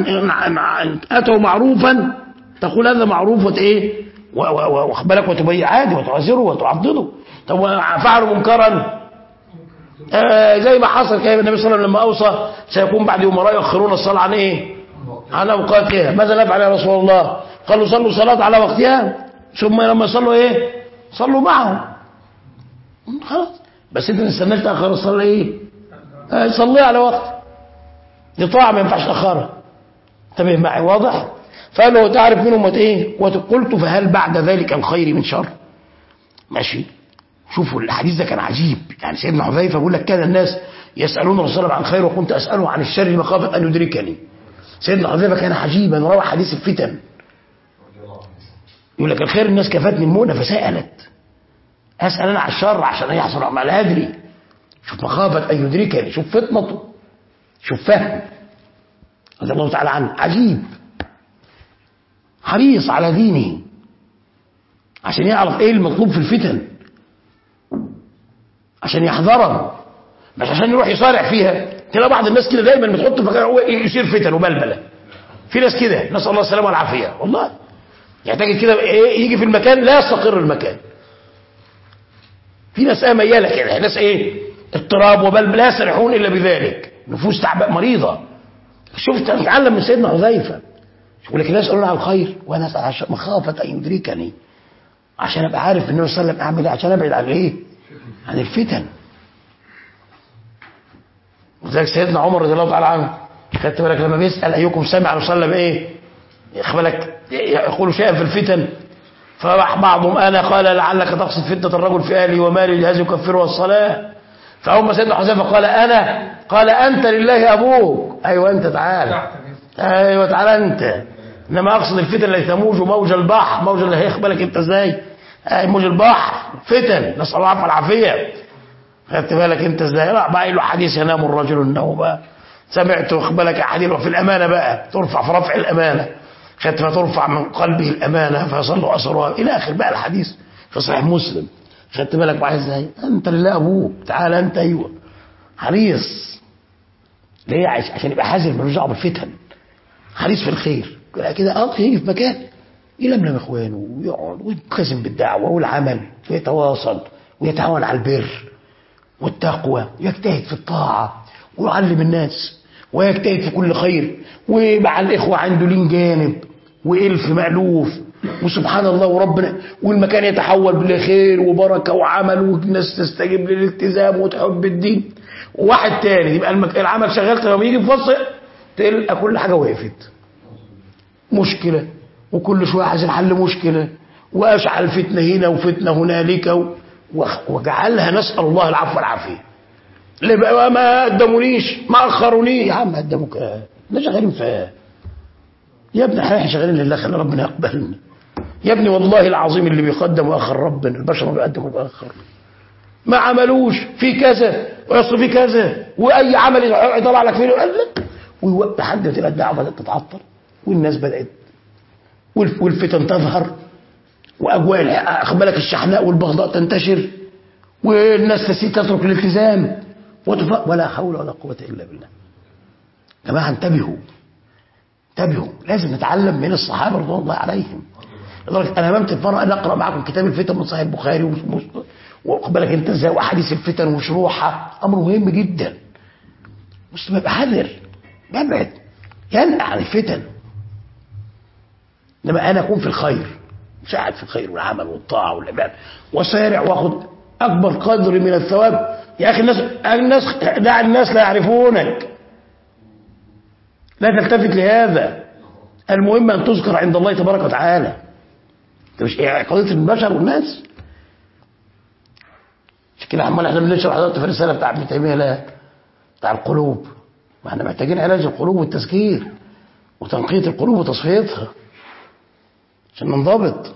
اتوا معروفا تقول هذا معروف وت ايه واخد بالك وتبين عادي وتعذره وتعضده طب فعلوا منكرا آه زي ما حصل كده النبي صلى الله عليه وسلم لما اوصى سيكون بعد امراء يؤخرون الصلاه عن ايه؟ عن اوقاتها ماذا نفعل يا رسول الله؟ قالوا صلوا صلاه على وقتها ثم لما يصلوا ايه؟ صلوا معهم خلاص بس انت ما تستناش تاخر الصلاه ايه؟ صليها على وقت دي طاعة ما ينفعش تأخرها انتبه معي واضح فقال له تعرف منهم ايه وقلت فهل بعد ذلك الخير من شر ماشي شوفوا الحديث ده كان عجيب يعني سيدنا حذيفه بيقول لك كان الناس يسالون الرسول الله عن خير وكنت اساله عن الشر مخافه ان يدركني سيدنا حذيفه كان عجيبا روى حديث الفتن يقول لك الخير الناس كفتني المؤنه فسالت اسال انا عن الشر عشان يحصل ما لا ادري شوف مخافة أن يدركني شوف فطنته شوف فهم رضي الله تعالى عنه عجيب حريص على دينه عشان يعرف ايه المطلوب في الفتن عشان يحذرها مش عشان يروح يصارع فيها تلاقي بعض الناس كده دايما بتحط في هو يصير فتن وبلبله في ناس كده نسال الله السلامه والعافيه والله يحتاج كده ايه يجي في المكان لا يستقر المكان في ناس ايه مياله كده ناس ايه اضطراب وبل لا يسرحون الا بذلك نفوس تعباء مريضه شفت اتعلم من سيدنا حذيفه يقول لك الناس يسالون عن الخير وانا اسال عشان مخافه ان يدركني عشان ابقى عارف النبي صلى الله عليه وسلم اعمل ايه عشان ابعد عن ايه؟ عن الفتن وذلك سيدنا عمر رضي الله تعالى عنه خدت بالك لما بيسال ايكم سمع وصلى بايه؟ ياخد بالك يقول شيئا في الفتن فراح بعضهم انا قال لعلك تقصد فتنه الرجل في اهله وماله جهاز يكفره الصلاه فأول سيدنا حذيفة قال أنا قال أنت لله أبوك أيوة أنت تعالى أيوة تعالى أنت إنما أقصد الفتن التي تموج موج البحر موج اللي هياخد بالك أنت إزاي أي موج البحر فتن نسأل الله العافية خدت بالك أنت إزاي راح بقى له حديث ينام الرجل النوم سمعت واخد بالك أحاديث في الأمانة بقى ترفع في رفع الأمانة خدت فترفع من قلبه الأمانة فيصلوا أسرها إلى آخر بقى الحديث في صحيح مسلم خدت بالك معايا ازاي انت لله ابوك تعال انت ايوه حريص ليه عشان يبقى حذر ملوش دعوه بالفتن حريص في الخير كده اه يجي في مكان يلملم اخوانه ويقعد ويلتزم بالدعوه والعمل ويتواصل ويتعاون على البر والتقوى ويجتهد في الطاعه ويعلم الناس ويجتهد في كل خير ومع الاخوه عنده لين جانب والف مالوف وسبحان الله وربنا والمكان يتحول لخير وبركه وعمل والناس تستجيب للالتزام وتحب الدين وواحد تاني يبقى المك... العمل شغال لما يجي في فصل تلقى كل حاجه وقفت مشكله وكل شويه عايزين حل مشكله واشعل فتنه هنا وفتنه هنالك و... وخ- وجعلها نسأل الله العفو والعافية اللي بقى ما قدمونيش ما أخروني يا عم قدموك إيه؟ احنا شغالين في إيه؟ يا ابني احنا شغالين لله خلي ربنا يقبلنا يا ابني والله العظيم اللي بيقدم ويأخر ربنا البشر ما بيقدم وبيأخر ما عملوش في كذا ويصل في كذا واي عمل يطلع لك فيه قال لك ويوقف لحد ما تبقى الدعوه بدات تتعطل والناس بدات والف- والفتن تظهر واجواء الح- خد بالك الشحناء والبغضاء تنتشر والناس تسيء تترك الالتزام وتف... ولا حول ولا قوه الا بالله يا جماعه انتبهوا انتبهوا لازم نتعلم من الصحابه رضوان الله عليهم لدرجه انا هممت في مره ان اقرا معاكم كتاب الفتن من صحيح البخاري ومس- واخد بالك انت ازاي واحاديث الفتن وشروحها امر مهم جدا مسلم يبقى حذر يبعد ينقع عن الفتن انما انا اكون في الخير مساعد في الخير والعمل والطاعه والعباده وسارع واخد اكبر قدر من الثواب يا اخي الناس الناس دع الناس لا يعرفونك لا تلتفت لهذا المهم ان تذكر عند الله تبارك وتعالى ده مش إيه قضيه البشر والناس مش كده عمال احنا بنشرح دلوقتي في الرساله بتاع ابن تيميه لا بتاع القلوب ما احنا محتاجين علاج القلوب والتذكير وتنقيه القلوب وتصفيتها عشان ننضبط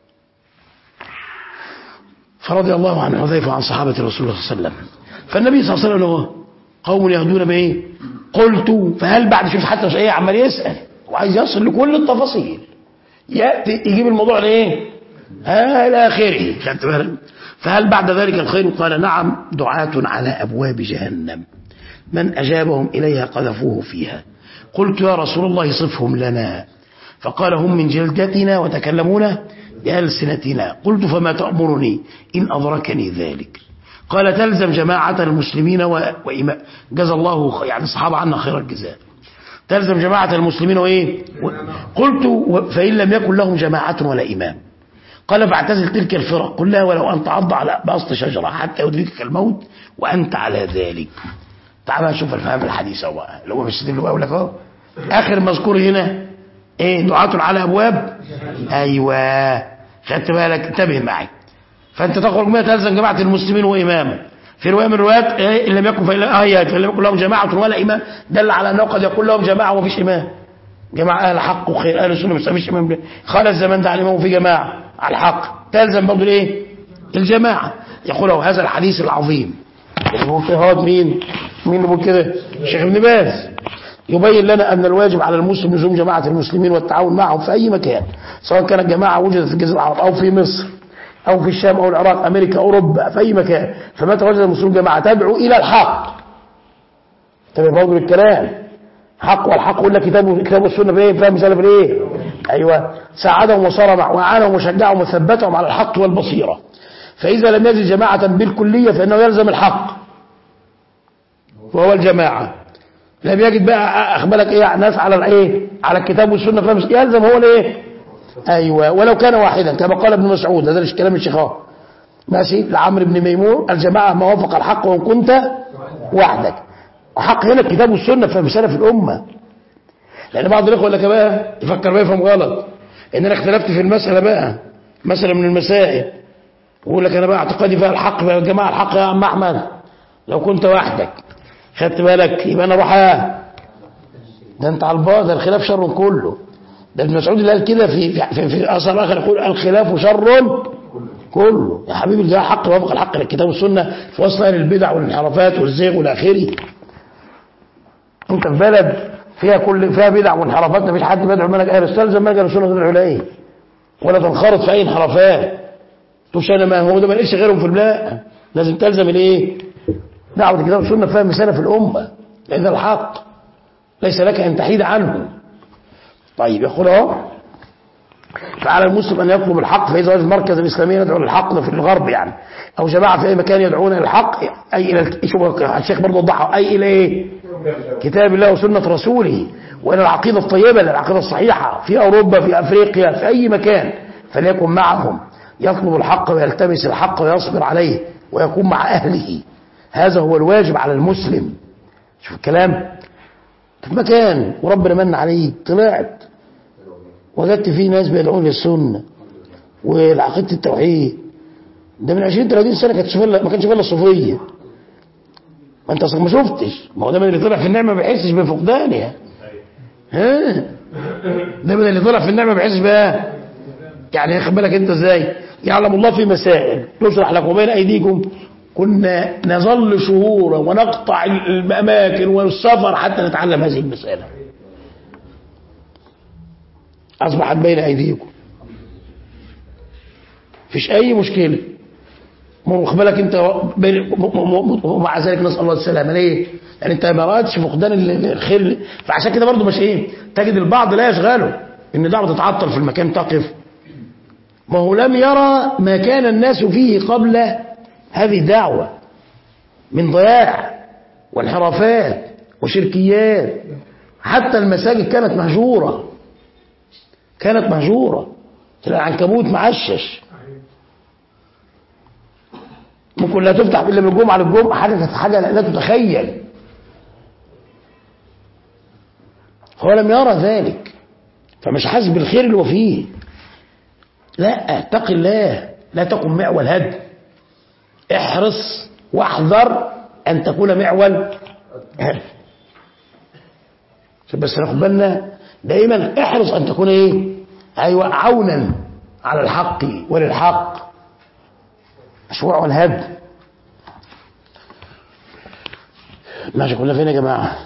فرضي الله عن حذيفه وعن صحابه رسول الله صلى الله عليه وسلم فالنبي صلى الله عليه وسلم هو قوم يهدون بايه؟ قلت فهل بعد شوف حتى مش ايه عمال يسال وعايز يصل لكل التفاصيل ياتي يجيب الموضوع لايه؟ ها الى اخره خدت بالك؟ فهل بعد ذلك الخير قال نعم دعاة على ابواب جهنم من اجابهم اليها قذفوه فيها قلت يا رسول الله صفهم لنا فقال هم من جلدتنا وتكلمون بألسنتنا قلت فما تأمرني إن أدركني ذلك قال تلزم جماعة المسلمين و... وإمام جزى الله يعني الصحابة عنا خير الجزاء تلزم جماعة المسلمين وإيه و... قلت و... فإن لم يكن لهم جماعة ولا إمام قال فاعتزل تلك الفرق قل لها ولو أن تعض على بأسط شجرة حتى يدركك الموت وأنت على ذلك تعال نشوف الفهم الحديث أهو بقى اللي هو بيستدل بقى يقول لك أهو آخر مذكور هنا إيه دعاة على أبواب أيوه خدت بالك انتبه معي فأنت تخرج منها تلزم جماعة المسلمين وإماما في رواية من الروايات إيه إن لم يكن فإن آيات فإن لم يكن لهم جماعة ولا إمام دل على أنه قد يكون لهم جماعة ومفيش إمام جماعة أهل حق وخير أهل السنة بس مفيش إمام خلى الزمان ده على الإمام وفي جماعة على الحق تلزم برضه الإيه؟ الجماعة يقول له هذا الحديث العظيم اللي بيقول فيه هاد مين؟ مين اللي بيقول كده؟ الشيخ ابن باز يبين لنا أن الواجب على المسلم لزوم جماعة المسلمين والتعاون معهم في أي مكان سواء كانت جماعة وجدت في الجزيرة العرب أو في مصر أو في الشام أو العراق أمريكا أوروبا في أي مكان فمتى وجد المسلمون جماعة تدعو إلى الحق تبقى برضه الكلام حق والحق قلنا كتاب كتاب والسنة في ايه فاهم مثال في ايه ايوه ساعدهم وصار مع وعانهم وشجعهم وثبتهم على الحق والبصيرة فإذا لم يجد جماعة بالكلية فإنه يلزم الحق وهو الجماعة لم يجد بقى اخبرك ايه ناس على الايه على الكتاب والسنه فاهم يلزم هو الايه ايوه ولو كان واحدا كما قال ابن مسعود هذا مش كلام الشيخ اهو ماشي لعمرو بن ميمون الجماعه ما وافق الحق وان كنت وحدك وحق هنا الكتاب والسنه فمثال في الامه لان بعض الاخوه لك بقى يفكر بقى يفهم غلط ان انا اختلفت في المساله بقى مساله من المسائل ويقول لك انا بقى اعتقادي فيها الحق يا جماعه الحق يا عم احمد لو كنت وحدك خدت بالك يبقى انا اروح آه. ده انت على الباطل الخلاف شر كله ده ابن مسعود اللي قال كده في في, في اثر اخر يقول الخلاف شر كله يا حبيبي ده حق وافق الحق للكتاب والسنه في وسط اهل البدع والانحرافات والزيغ والاخره انت في بلد فيها كل فيها بدع وانحرافات ما فيش حد بيدعو منك اهل استلزم منك السنه تدعو اليه ولا تنخرط في اي انحرافات تقولش انا ما هو ده ما لقيتش غيرهم في البلاد لازم تلزم الايه دعوة الكتاب والسنة فيها مثالة في الأمة لأن الحق ليس لك أن تحيد عنه طيب يقول اهو فعلى المسلم أن يطلب الحق فإذا وجد المركز الإسلامي يدعو للحق في الغرب يعني أو جماعة في أي مكان يدعون إلى الحق أي إلى شوف الشيخ برضه وضحها أي إلى إيه؟ كتاب الله وسنة رسوله وإلى العقيدة الطيبة العقيدة الصحيحة في أوروبا في أفريقيا في أي مكان فليكن معهم يطلب الحق ويلتمس الحق ويصبر عليه ويكون مع أهله هذا هو الواجب على المسلم شوف الكلام في مكان وربنا من عليك طلعت وجدت فيه ناس بيدعون للسنة والعقيدة التوحيد ده من 20 30 سنه كانت فيلا ما كانش فيلا صوفيه ما انت اصلا ما شفتش ما هو ده من اللي طلع في النعمه ما بيحسش بفقدانها ها ده من اللي طلع في النعمه ما بيحسش بها يعني خد بالك انت ازاي يعلم الله في مسائل تشرح لكم بين ايديكم كنا نظل شهورا ونقطع الاماكن والسفر حتى نتعلم هذه المساله اصبحت بين ايديكم فيش اي مشكله واخد بالك انت بين- م- م- م- ومع ذلك نسال الله السلامه ليه؟ يعني انت ما رأتش فقدان ال- الخير فعشان كده برضه مش ايه؟ تجد البعض لا يشغله ان دعوه تتعطل في المكان تقف ما هو لم يرى ما كان الناس فيه قبل هذه الدعوه من ضياع وانحرافات وشركيات حتى المساجد كانت مهجوره كانت مهجوره العنكبوت معشش ممكن لا تفتح الا من الجمعه للجمعه حاجه كانت حاجه لا تتخيل هو لم يرى ذلك فمش حاسس بالخير اللي هو فيه لا اتق الله لا تكن معول هد احرص واحذر ان تكون معول هد عشان بس ناخد بالنا دايما احرص ان تكون ايه ايوه عونا على الحق وللحق مشروع والهد ماشي كنا فين يا جماعة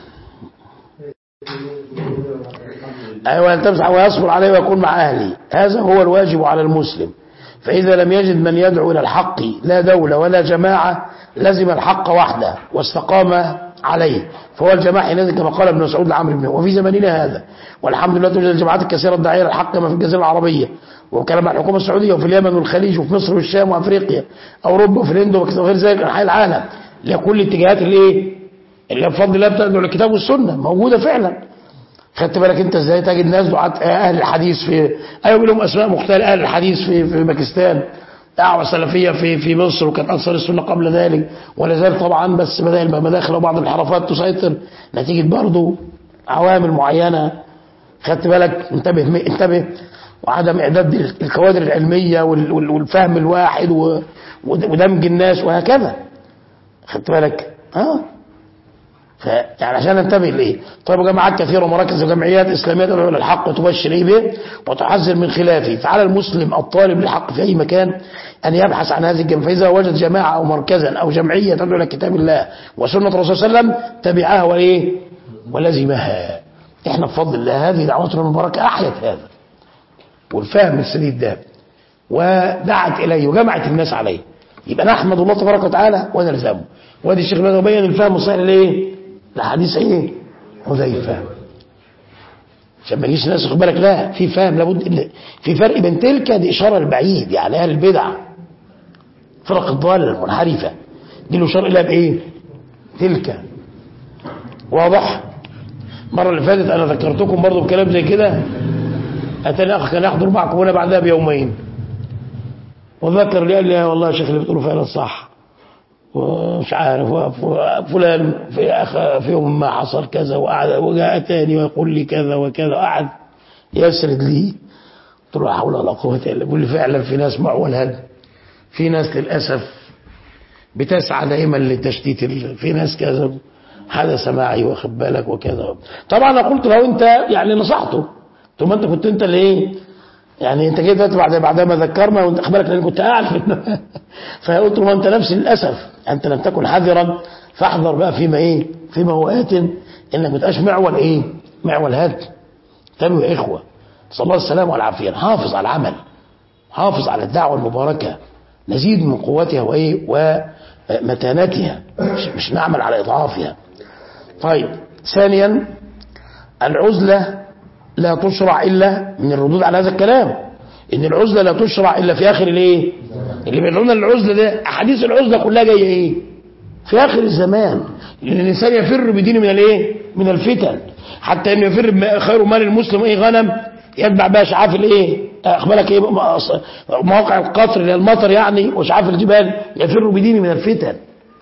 أيوة أن تمسح ويصبر عليه ويكون مع أهله هذا هو الواجب على المسلم فإذا لم يجد من يدعو إلى الحق لا دولة ولا جماعة لزم الحق وحده واستقام عليه فهو الجماعة حينئذ كما قال ابن مسعود لعمرو بن وفي زماننا هذا والحمد لله توجد الجماعات الكثيرة الداعية للحق كما في الجزيرة العربية وكلام عن الحكومة السعودية وفي اليمن والخليج وفي مصر والشام وأفريقيا أوروبا وفي الهند وغير ذلك أنحاء العالم لكل اتجاهات الإيه؟ اللي بفضل الله بتدعو للكتاب والسنة موجودة فعلا خدت بالك انت ازاي تجد ناس دعاة اهل الحديث في ايوه لهم اسماء مختلفه اهل الحديث في في باكستان دعوه سلفيه في في مصر وكانت انصار السنه قبل ذلك ولا زال طبعا بس بدا يبقى مداخل وبعض الانحرافات تسيطر نتيجه برضه عوامل معينه خدت بالك انتبه انتبه وعدم اعداد الكوادر العلميه وال- وال- والفهم الواحد و- ودمج الناس وهكذا خدت بالك اه فيعني عشان ننتبه ليه طيب جماعات كثيرة ومراكز وجمعيات إسلامية تدعو إلى الحق وتبشر إيه به وتحذر من خلافه فعلى المسلم الطالب للحق في أي مكان أن يبحث عن هذه الجماعة فإذا وجد جماعة أو مركزا أو جمعية تدعو إلى كتاب الله وسنة الرسول صلى الله عليه وسلم تبعها وإيه ولزمها إحنا بفضل الله هذه دعوتنا المباركة أحيت هذا والفهم السديد ده ودعت إليه وجمعت الناس عليه يبقى نحمد الله تبارك وتعالى ونلزمه وادي الشيخ بدر بين الفهم الصحيح لايه؟ لحديث ايه؟ حذيفه عشان ما يجيش الناس خد بالك لا في فهم لابد إن في فرق بين تلك دي اشاره البعيد يعني اهل البدع فرق الضاله المنحرفه دي له اشاره الى بايه؟ تلك واضح؟ المره اللي فاتت انا ذكرتكم برضو بكلام زي كده اتاني اخ كان يحضر معكم هنا بعدها بيومين وذكر لي قال لي والله يا شيخ اللي بتقوله فعلا صح ومش عارف فلان في أخ في يوم ما حصل كذا وقعد وجاء تاني ويقول لي كذا وكذا وقعد يسرد لي قلت له لا حول ولا قوة إلا بالله بيقول لي فعلا في ناس معول هذا في ناس للأسف بتسعى دائما لتشتيت ال- في ناس كذا حدث معي واخد بالك وكذا طبعا انا قلت له انت يعني نصحته قلت له ما انت كنت انت اللي ايه يعني انت جيت دلوقتي بعد بعد ما ذكرنا وانت اخبارك لان كنت قاعد في فقلت له ما انت نفس للاسف انت لم تكن حذرا فاحذر بقى فيما ايه فيما هو ات انك ما تبقاش معول ايه معول هاد انتبهوا يا اخوه صلى الله السلامه والعافيه حافظ على العمل حافظ على الدعوه المباركه نزيد من قوتها وايه ومتانتها مش, مش نعمل على اضعافها طيب ثانيا العزله لا تشرع الا من الردود على هذا الكلام ان العزله لا تشرع الا في اخر الايه اللي بيدعونا للعزله ده احاديث العزله كلها جايه ايه في اخر الزمان لان الانسان يفر بدينه من الايه من الفتن حتى انه يفر بما- خير مال المسلم ايه غنم يتبع بها شعاف الايه اخبارك ايه مواقع القطر اللي هي المطر يعني وشعاف الجبال يفر بدينه من الفتن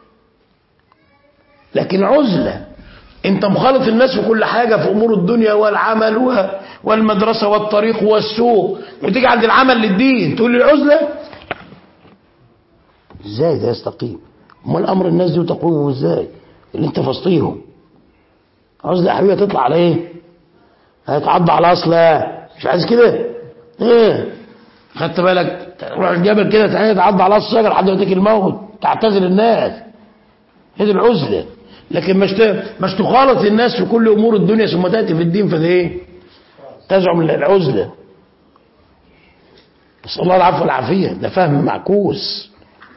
لكن عزله انت مخالط الناس في كل حاجة في امور الدنيا والعمل و- والمدرسة والطريق والسوق وتيجي عند العمل للدين تقول لي العزلة ازاي ده يستقيم امال امر الناس دي وتقويمهم ازاي اللي انت فسطيهم قصدي يا حبيبي تطلع على ايه هيتعض على اصلها مش عايز كده ايه خدت بالك تروح الجبل كده تعالى تعض على اصل الشجر لحد ما تيجي الموت تعتزل الناس هي دي العزله لكن مش ت- مش تخالط الناس في كل امور الدنيا ثم تاتي في الدين فده ايه تزعم العزله نسال الله العفو والعافيه ده فهم معكوس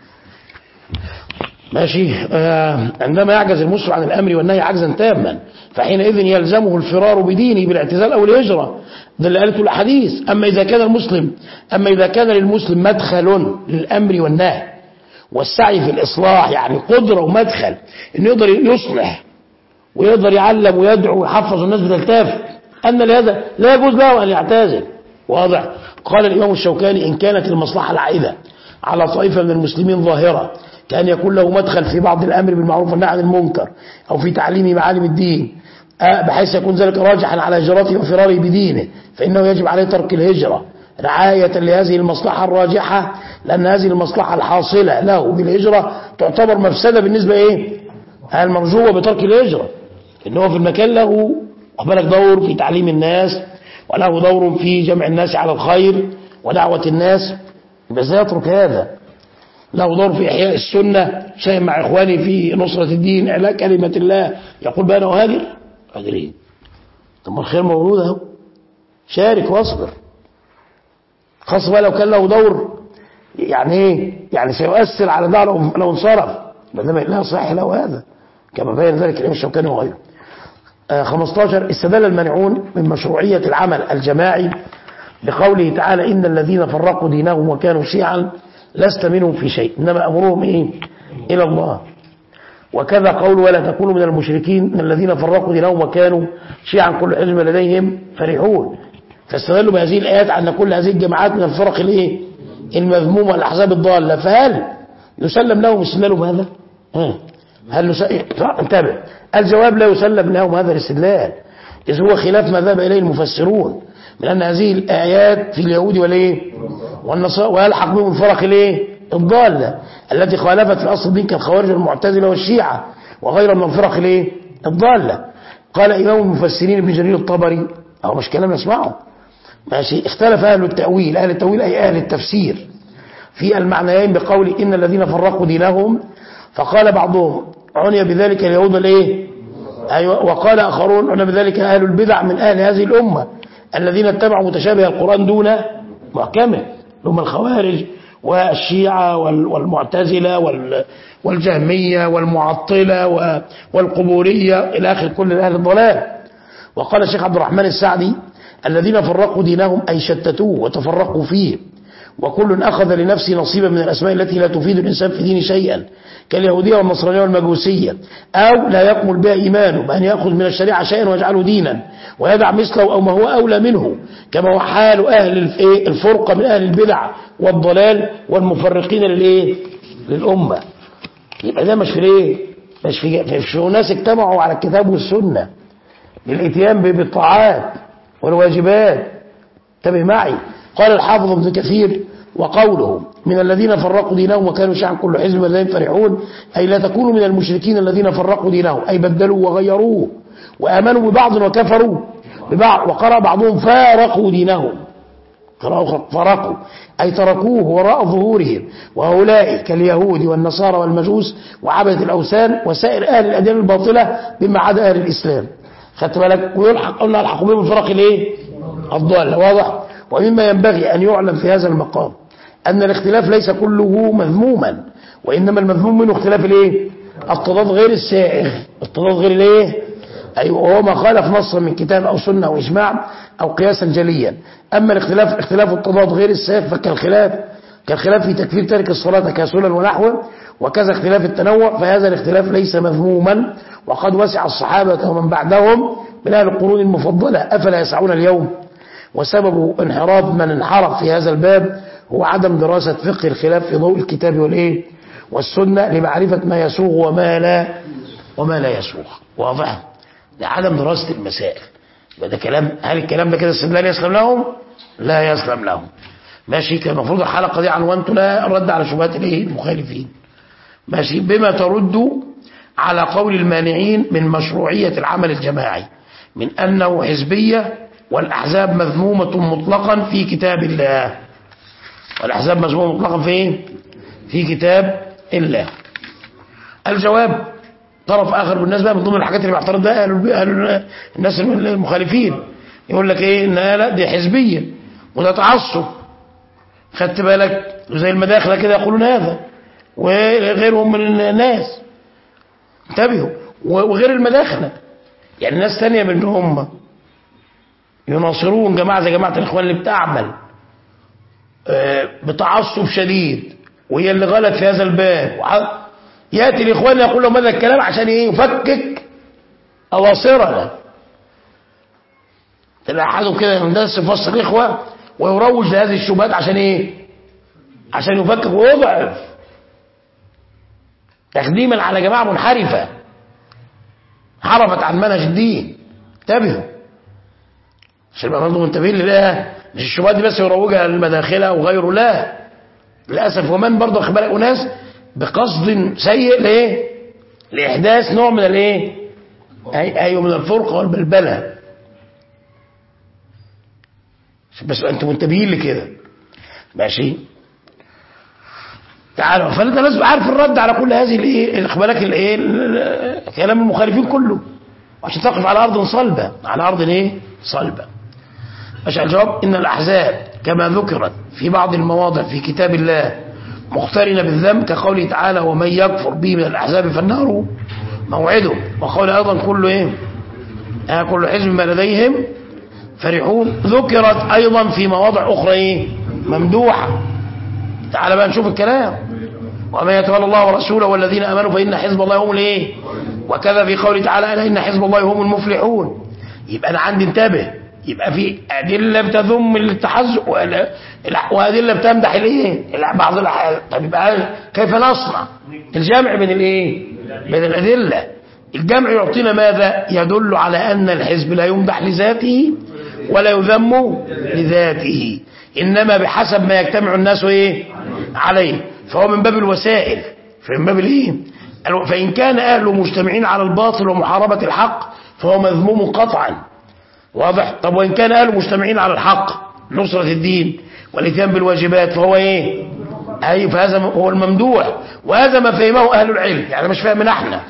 ماشي آه عندما يعجز المسلم عن الامر والنهي عجزا تاما فحينئذ يلزمه الفرار بدينه بالاعتزال او الهجره ده اللي قالته الاحاديث اما اذا كان المسلم اما اذا كان للمسلم مدخل للامر والنهي والسعي في الاصلاح يعني قدره ومدخل انه يقدر يصلح ويقدر يعلم ويدعو ويحفظ الناس بتلتف ان لهذا لا يجوز له ان يعتزل واضح قال الامام الشوكاني ان كانت المصلحه العائده على طائفه من المسلمين ظاهره كان يكون له مدخل في بعض الامر بالمعروف والنهي عن المنكر او في تعليم معالم الدين آه، بحيث يكون ذلك راجحا على هجرته وفراره بدينه فانه يجب عليه ترك الهجره رعاية لهذه المصلحة الراجحة لأن هذه المصلحة الحاصلة له بالهجرة تعتبر مفسدة بالنسبة إيه؟ المرجوة بترك الهجرة إن هو في المكان له بالك دور في تعليم الناس وله دور في جمع الناس على الخير ودعوة الناس يبقى ازاي يترك هذا له دور في إحياء السنة شيء مع إخواني في نصرة الدين إعلاء كلمة الله يقول بقى أنا أهاجر أهاجرين طب ما الخير موجود أهو شارك واصبر خاصة بقى لو كان له دور يعني ايه يعني سيؤثر على ده لو لو انصرف ما دام لا صحيح له هذا كما بين ذلك الامام الشوكاني وغيره آه 15 استدل المانعون من مشروعية العمل الجماعي بقوله تعالى إن الذين فرقوا دينهم وكانوا شيعا لست منهم في شيء إنما أمرهم إيه إلى الله وكذا قول ولا تكونوا من المشركين من الذين فرقوا دينهم وكانوا شيعا كل حزب لديهم فرحون فاستدلوا بهذه الآيات على أن كل هذه الجماعات من الفرق الايه المذمومة الأحزاب الضالة فهل يسلم لهم استدلال بهذا ها. هل نس... انتبه الجواب لا يسلم لهم هذا الاستدلال إذ هو خلاف ما ذهب إليه المفسرون من أن هذه الآيات في اليهود والإيه والنصارى ويلحق بهم الفرق الإيه الضالة التي خالفت في أصل الدين كالخوارج والمعتزلة والشيعة وغيرها من الفرق الإيه الضالة قال إمام المفسرين ابن جرير الطبري أو مش كلام نسمعه ماشي اختلف أهل التأويل أهل التأويل أي أهل التفسير في المعنيين بقول إن الذين فرقوا دينهم فقال بعضهم عني بذلك اليهود الايه أيوة وقال آخرون عني بذلك أهل البدع من أهل هذه الأمة الذين اتبعوا متشابه القرآن دون محكمه هم الخوارج والشيعة وال- والمعتزلة وال- والجهمية والمعطلة و- والقبورية إلى آخر كل أهل الضلال وقال الشيخ عبد الرحمن السعدي الذين فرقوا دينهم أي شتتوه وتفرقوا فيه وكل أخذ لنفسه نصيبا من الأسماء التي لا تفيد الإنسان في دين شيئا كاليهودية والنصرانية والمجوسية أو لا يكمل بها إيمانه بأن يأخذ من الشريعة شيئا ويجعله دينا ويدع مثله أو ما هو أولى منه كما هو حال أهل الف- إيه؟ الفرقة من أهل البدع والضلال والمفرقين للإيه؟ للأمة يبقى ده مش في الايه مش في مش في ناس اجتمعوا على الكتاب والسنة للاتيان ب- بالطاعات والواجبات انتبه معي قال الحافظ ابن كثير وقوله من الذين فرقوا دينهم وكانوا شيعا كل حزب لديهم فرحون أي لا تكونوا من المشركين الذين فرقوا دينهم أي بدلوا وغيروه وآمنوا ببعض وكفروا ببعض وقرأ بعضهم فارقوا دينهم قراءة أخرى فرقوا أي تركوه وراء ظهورهم وهؤلاء كاليهود والنصارى والمجوس وعبدة الأوثان وسائر أهل الأديان الباطلة بما عدا أهل الإسلام خدت بالك ويلحق قلنا الحق بهم الفرق الايه الضالة واضح ومما ينبغي أن يعلم في هذا المقام أن الاختلاف ليس كله مذموما وإنما المذموم منه اختلاف الايه التضاد غير السائغ التضاد غير الايه أيوة وهو ما خالف نصا من كتاب أو سنة أو إجماع أو قياسا جليا أما الاختلاف اختلاف التضاد غير السائغ فكالخلاف كالخلاف في تكفير تارك الصلاة كسلا ونحوه وكذا اختلاف التنوع فهذا الاختلاف ليس مذموما وقد وسع الصحابة ومن بعدهم من أهل القرون المفضلة أفلا يسعون اليوم وسبب انحراف من انحرف في هذا الباب هو عدم دراسة فقه الخلاف في ضوء الكتاب والإيه والسنة لمعرفة ما يسوغ وما لا وما لا يسوغ واضح ده عدم دراسة المسائل يبقى ده كلام هل الكلام ده كده استدلال يسلم لهم لا يسلم لهم ماشي كان المفروض الحلقة دي عنوانته لا الرد على شبهات الايه المخالفين ماشي بما ترد على قول المانعين من مشروعية العمل الجماعي من أنه حزبية والأحزاب مذمومة مطلقا في كتاب الله والأحزاب مذمومة مطلقا في إيه؟ في كتاب الله الجواب طرف آخر بالنسبة من ضمن الحاجات اللي بيعترض ده أهل أهل الناس المخالفين يقول لك إيه إنها لا دي حزبية وده تعصب خدت بالك زي المداخلة كده يقولون هذا وغيرهم من الناس انتبهوا وغير المداخلة يعني ناس تانية من هم يناصرون جماعة زي جماعة الإخوان اللي بتعمل آه، بتعصب شديد وهي اللي غلط في هذا الباب وع- يأتي الإخوان يقول لهم هذا الكلام عشان إيه يفكك أواصرنا تلاقي أحدهم كده يندس في وسط الإخوة ويروج لهذه الشبهات عشان إيه عشان يفكك ويضعف تخديما على جماعة منحرفة حرفت عن منهج الدين انتبهوا عشان يبقى برضه منتبهين لله مش الشبهات دي بس يروجها للمداخلة وغيره لا للأسف ومن برضه واخد بالك أناس بقصد سيء لإيه؟ لإحداث نوع من الإيه؟ أي أيوه من الفرقة والبلبلة عشان بس أنتم منتبهين لكده ماشي تعالوا فانت لازم عارف الرد على كل هذه الايه الاخبارات الايه ال- كلام المخالفين كله عشان تقف على ارض صلبه على ارض ايه صلبه ماشي الجواب ان الاحزاب كما ذكرت في بعض المواضع في كتاب الله مقترنه بالذنب كقوله تعالى ومن يكفر به من الاحزاب فالنار موعده وقول ايضا كل ايه آه كل حزب ما لديهم فرحون ذكرت ايضا في مواضع اخرى ايه ممدوحه تعال بقى نشوف الكلام ومن يتولى الله ورسوله والذين امنوا فان حزب الله هم الايه وكذا في قوله تعالى الا ان حزب الله هم المفلحون يبقى انا عندي انتبه يبقى في ادله بتذم التحزب ولا- وادله بتمدح الايه لا، بعض الأحيان طب يبقى كيف نصنع الجمع بين الايه بين الادله الجمع يعطينا ماذا يدل على ان الحزب لا يمدح لذاته ولا يذم لذاته انما بحسب ما يجتمع الناس ايه عليه فهو من باب الوسائل فمن باب الايه الو- فان كان اهله مجتمعين على الباطل ومحاربه الحق فهو مذموم قطعا واضح طب وان كان اهله مجتمعين على الحق نصره الدين والاتيان بالواجبات فهو ايه اي فهذا هو الممدوح وهذا ما فهمه اهل العلم يعني مش فاهمنا احنا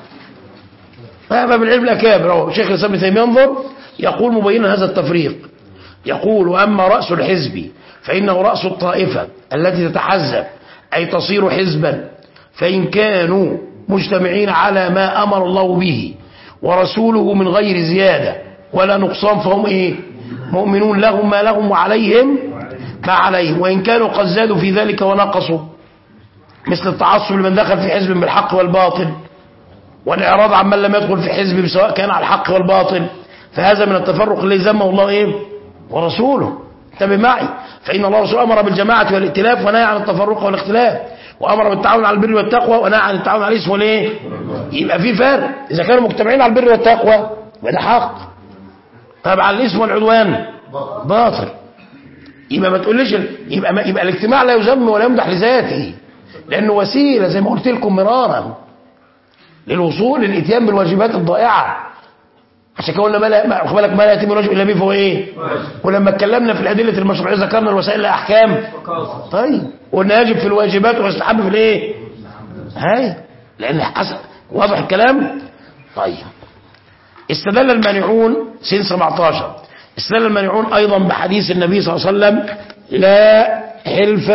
فهم بالعلم الاكابر أهو شيخ الاسلام ابن تيميه ينظر يقول مبينا هذا التفريق يقول واما راس الحزب فانه راس الطائفه التي تتحزب اي تصير حزبا فان كانوا مجتمعين على ما امر الله به ورسوله من غير زياده ولا نقصان فهم ايه مؤمنون لهم ما لهم وعليهم ما عليهم وان كانوا قد زادوا في ذلك ونقصوا مثل التعصب لمن دخل في حزب بالحق والباطل والإعراض عمن لم يدخل في حزب سواء كان على الحق والباطل فهذا من التفرق الذي ذمه الله إيه ورسوله انتبه معي فإن الله ورسوله أمر بالجماعة والائتلاف ونهى عن التفرق والاختلاف وأمر بالتعاون على البر والتقوى ونهى عن التعاون على الإثم والإيه يبقى في فرق إذا كانوا مجتمعين على البر والتقوى يبقى ده حق طب على الإثم والعدوان باطل يبقى ما تقوليش ال- يبقى ما يبقى الاجتماع لا يذم ولا يمدح لذاته لأنه وسيلة زي ما قلت لكم مرارا للوصول للاتيان بالواجبات الضائعه عشان كده قلنا ما لا ما- خد بالك ما لا يتم الواجب الا به فهو ايه ولما اتكلمنا في الادله المشروعيه ذكرنا الوسائل لها احكام طيب قلنا يجب في الواجبات ويستحب في الايه هاي لان حسب واضح الكلام طيب استدل المانعون سن 17 استدل المانعون ايضا بحديث النبي صلى الله عليه وسلم لا حلف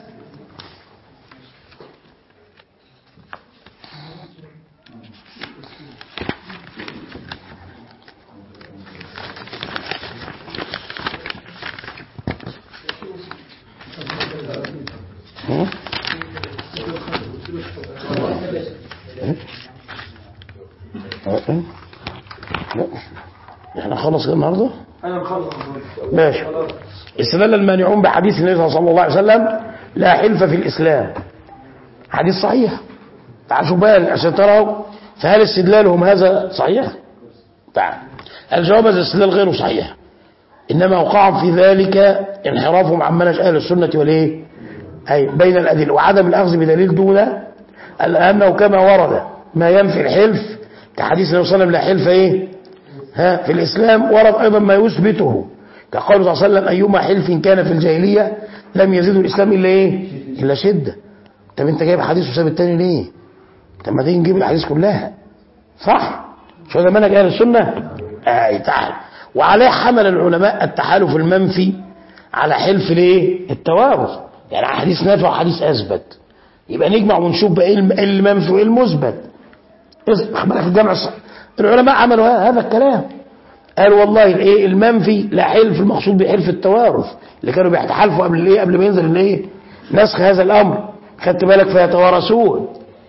لا احنا خلص كده النهارده انا مخلص ماشي استدل المانعون بحديث النبي صلى الله عليه وسلم لا حلف في الاسلام حديث صحيح تعالوا بقى عشان تروا فهل استدلالهم هذا صحيح تعال الجواب هذا استدلال غير صحيح انما وقع في ذلك انحرافهم عن منهج اهل السنه والايه اي بين الادله وعدم الاخذ بدليل دون لأنه كما ورد ما ينفي الحلف كحديث النبي صلى الله عليه وسلم لا حلف ايه ها في الإسلام ورد أيضا ما يثبته كقول صلى الله عليه وسلم أيما حلف كان في الجاهلية لم يزيد الإسلام إلا إيه إلا شدة طب أنت جايب حديث وساب التاني ليه طب ما تيجي نجيب الأحاديث كلها صح شو ده منهج أهل السنة آه تعال وعليه حمل العلماء التحالف المنفي على حلف الايه التوارث يعني حديث نافع وحديث اثبت يبقى نجمع ونشوف بقى ايه الم- إيه المنفي وايه المثبت اس- خد بالك في الجامع الصح العلماء عملوا ه- هذا الكلام قالوا والله الايه المنفي لا حلف المقصود بحلف التوارث اللي كانوا بيتحالفوا قبل الايه قبل ما ينزل الايه نسخ هذا الامر خدت بالك فيتوارثون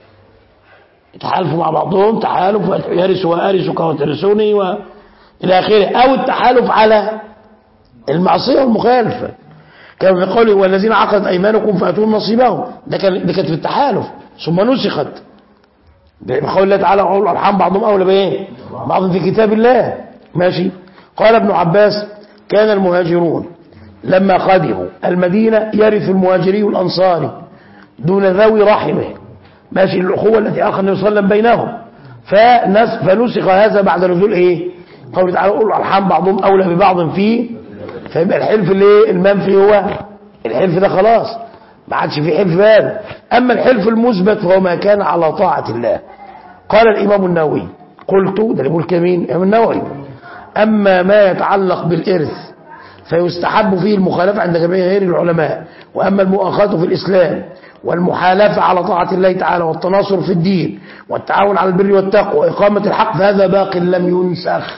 يتحالفوا مع بعضهم تحالف يرث وارثك وترثني و الى اخره او التحالف على المعصيه والمخالفه كما في قوله والذين عقدت ايمانكم فاتوهم نصيبهم ده كان ده كانت في التحالف ثم نسخت بقول الله تعالى اولو الارحام بعضهم اولى بايه بعض في كتاب الله ماشي قال ابن عباس كان المهاجرون لما قدموا المدينه يرث المهاجري الانصاري دون ذوي رحمه ماشي الاخوه التي اخذ النبي صلى الله عليه وسلم بينهم فنس فنسخ هذا بعد نزول ايه قوله تعالى اولو الارحام بعضهم اولى ببعض فيه فيبقى الحلف اللي المنفي هو الحلف ده خلاص ما عادش في حلف هذا اما الحلف المثبت فهو ما كان على طاعه الله قال الامام النووي قلت ده اللي بيقول كمين الامام النووي اما ما يتعلق بالارث فيستحب فيه المخالفة عند جميع غير العلماء وأما المؤاخاة في الإسلام والمحالفة على طاعة الله تعالى والتناصر في الدين والتعاون على البر والتقوى وإقامة الحق فهذا باق لم ينسخ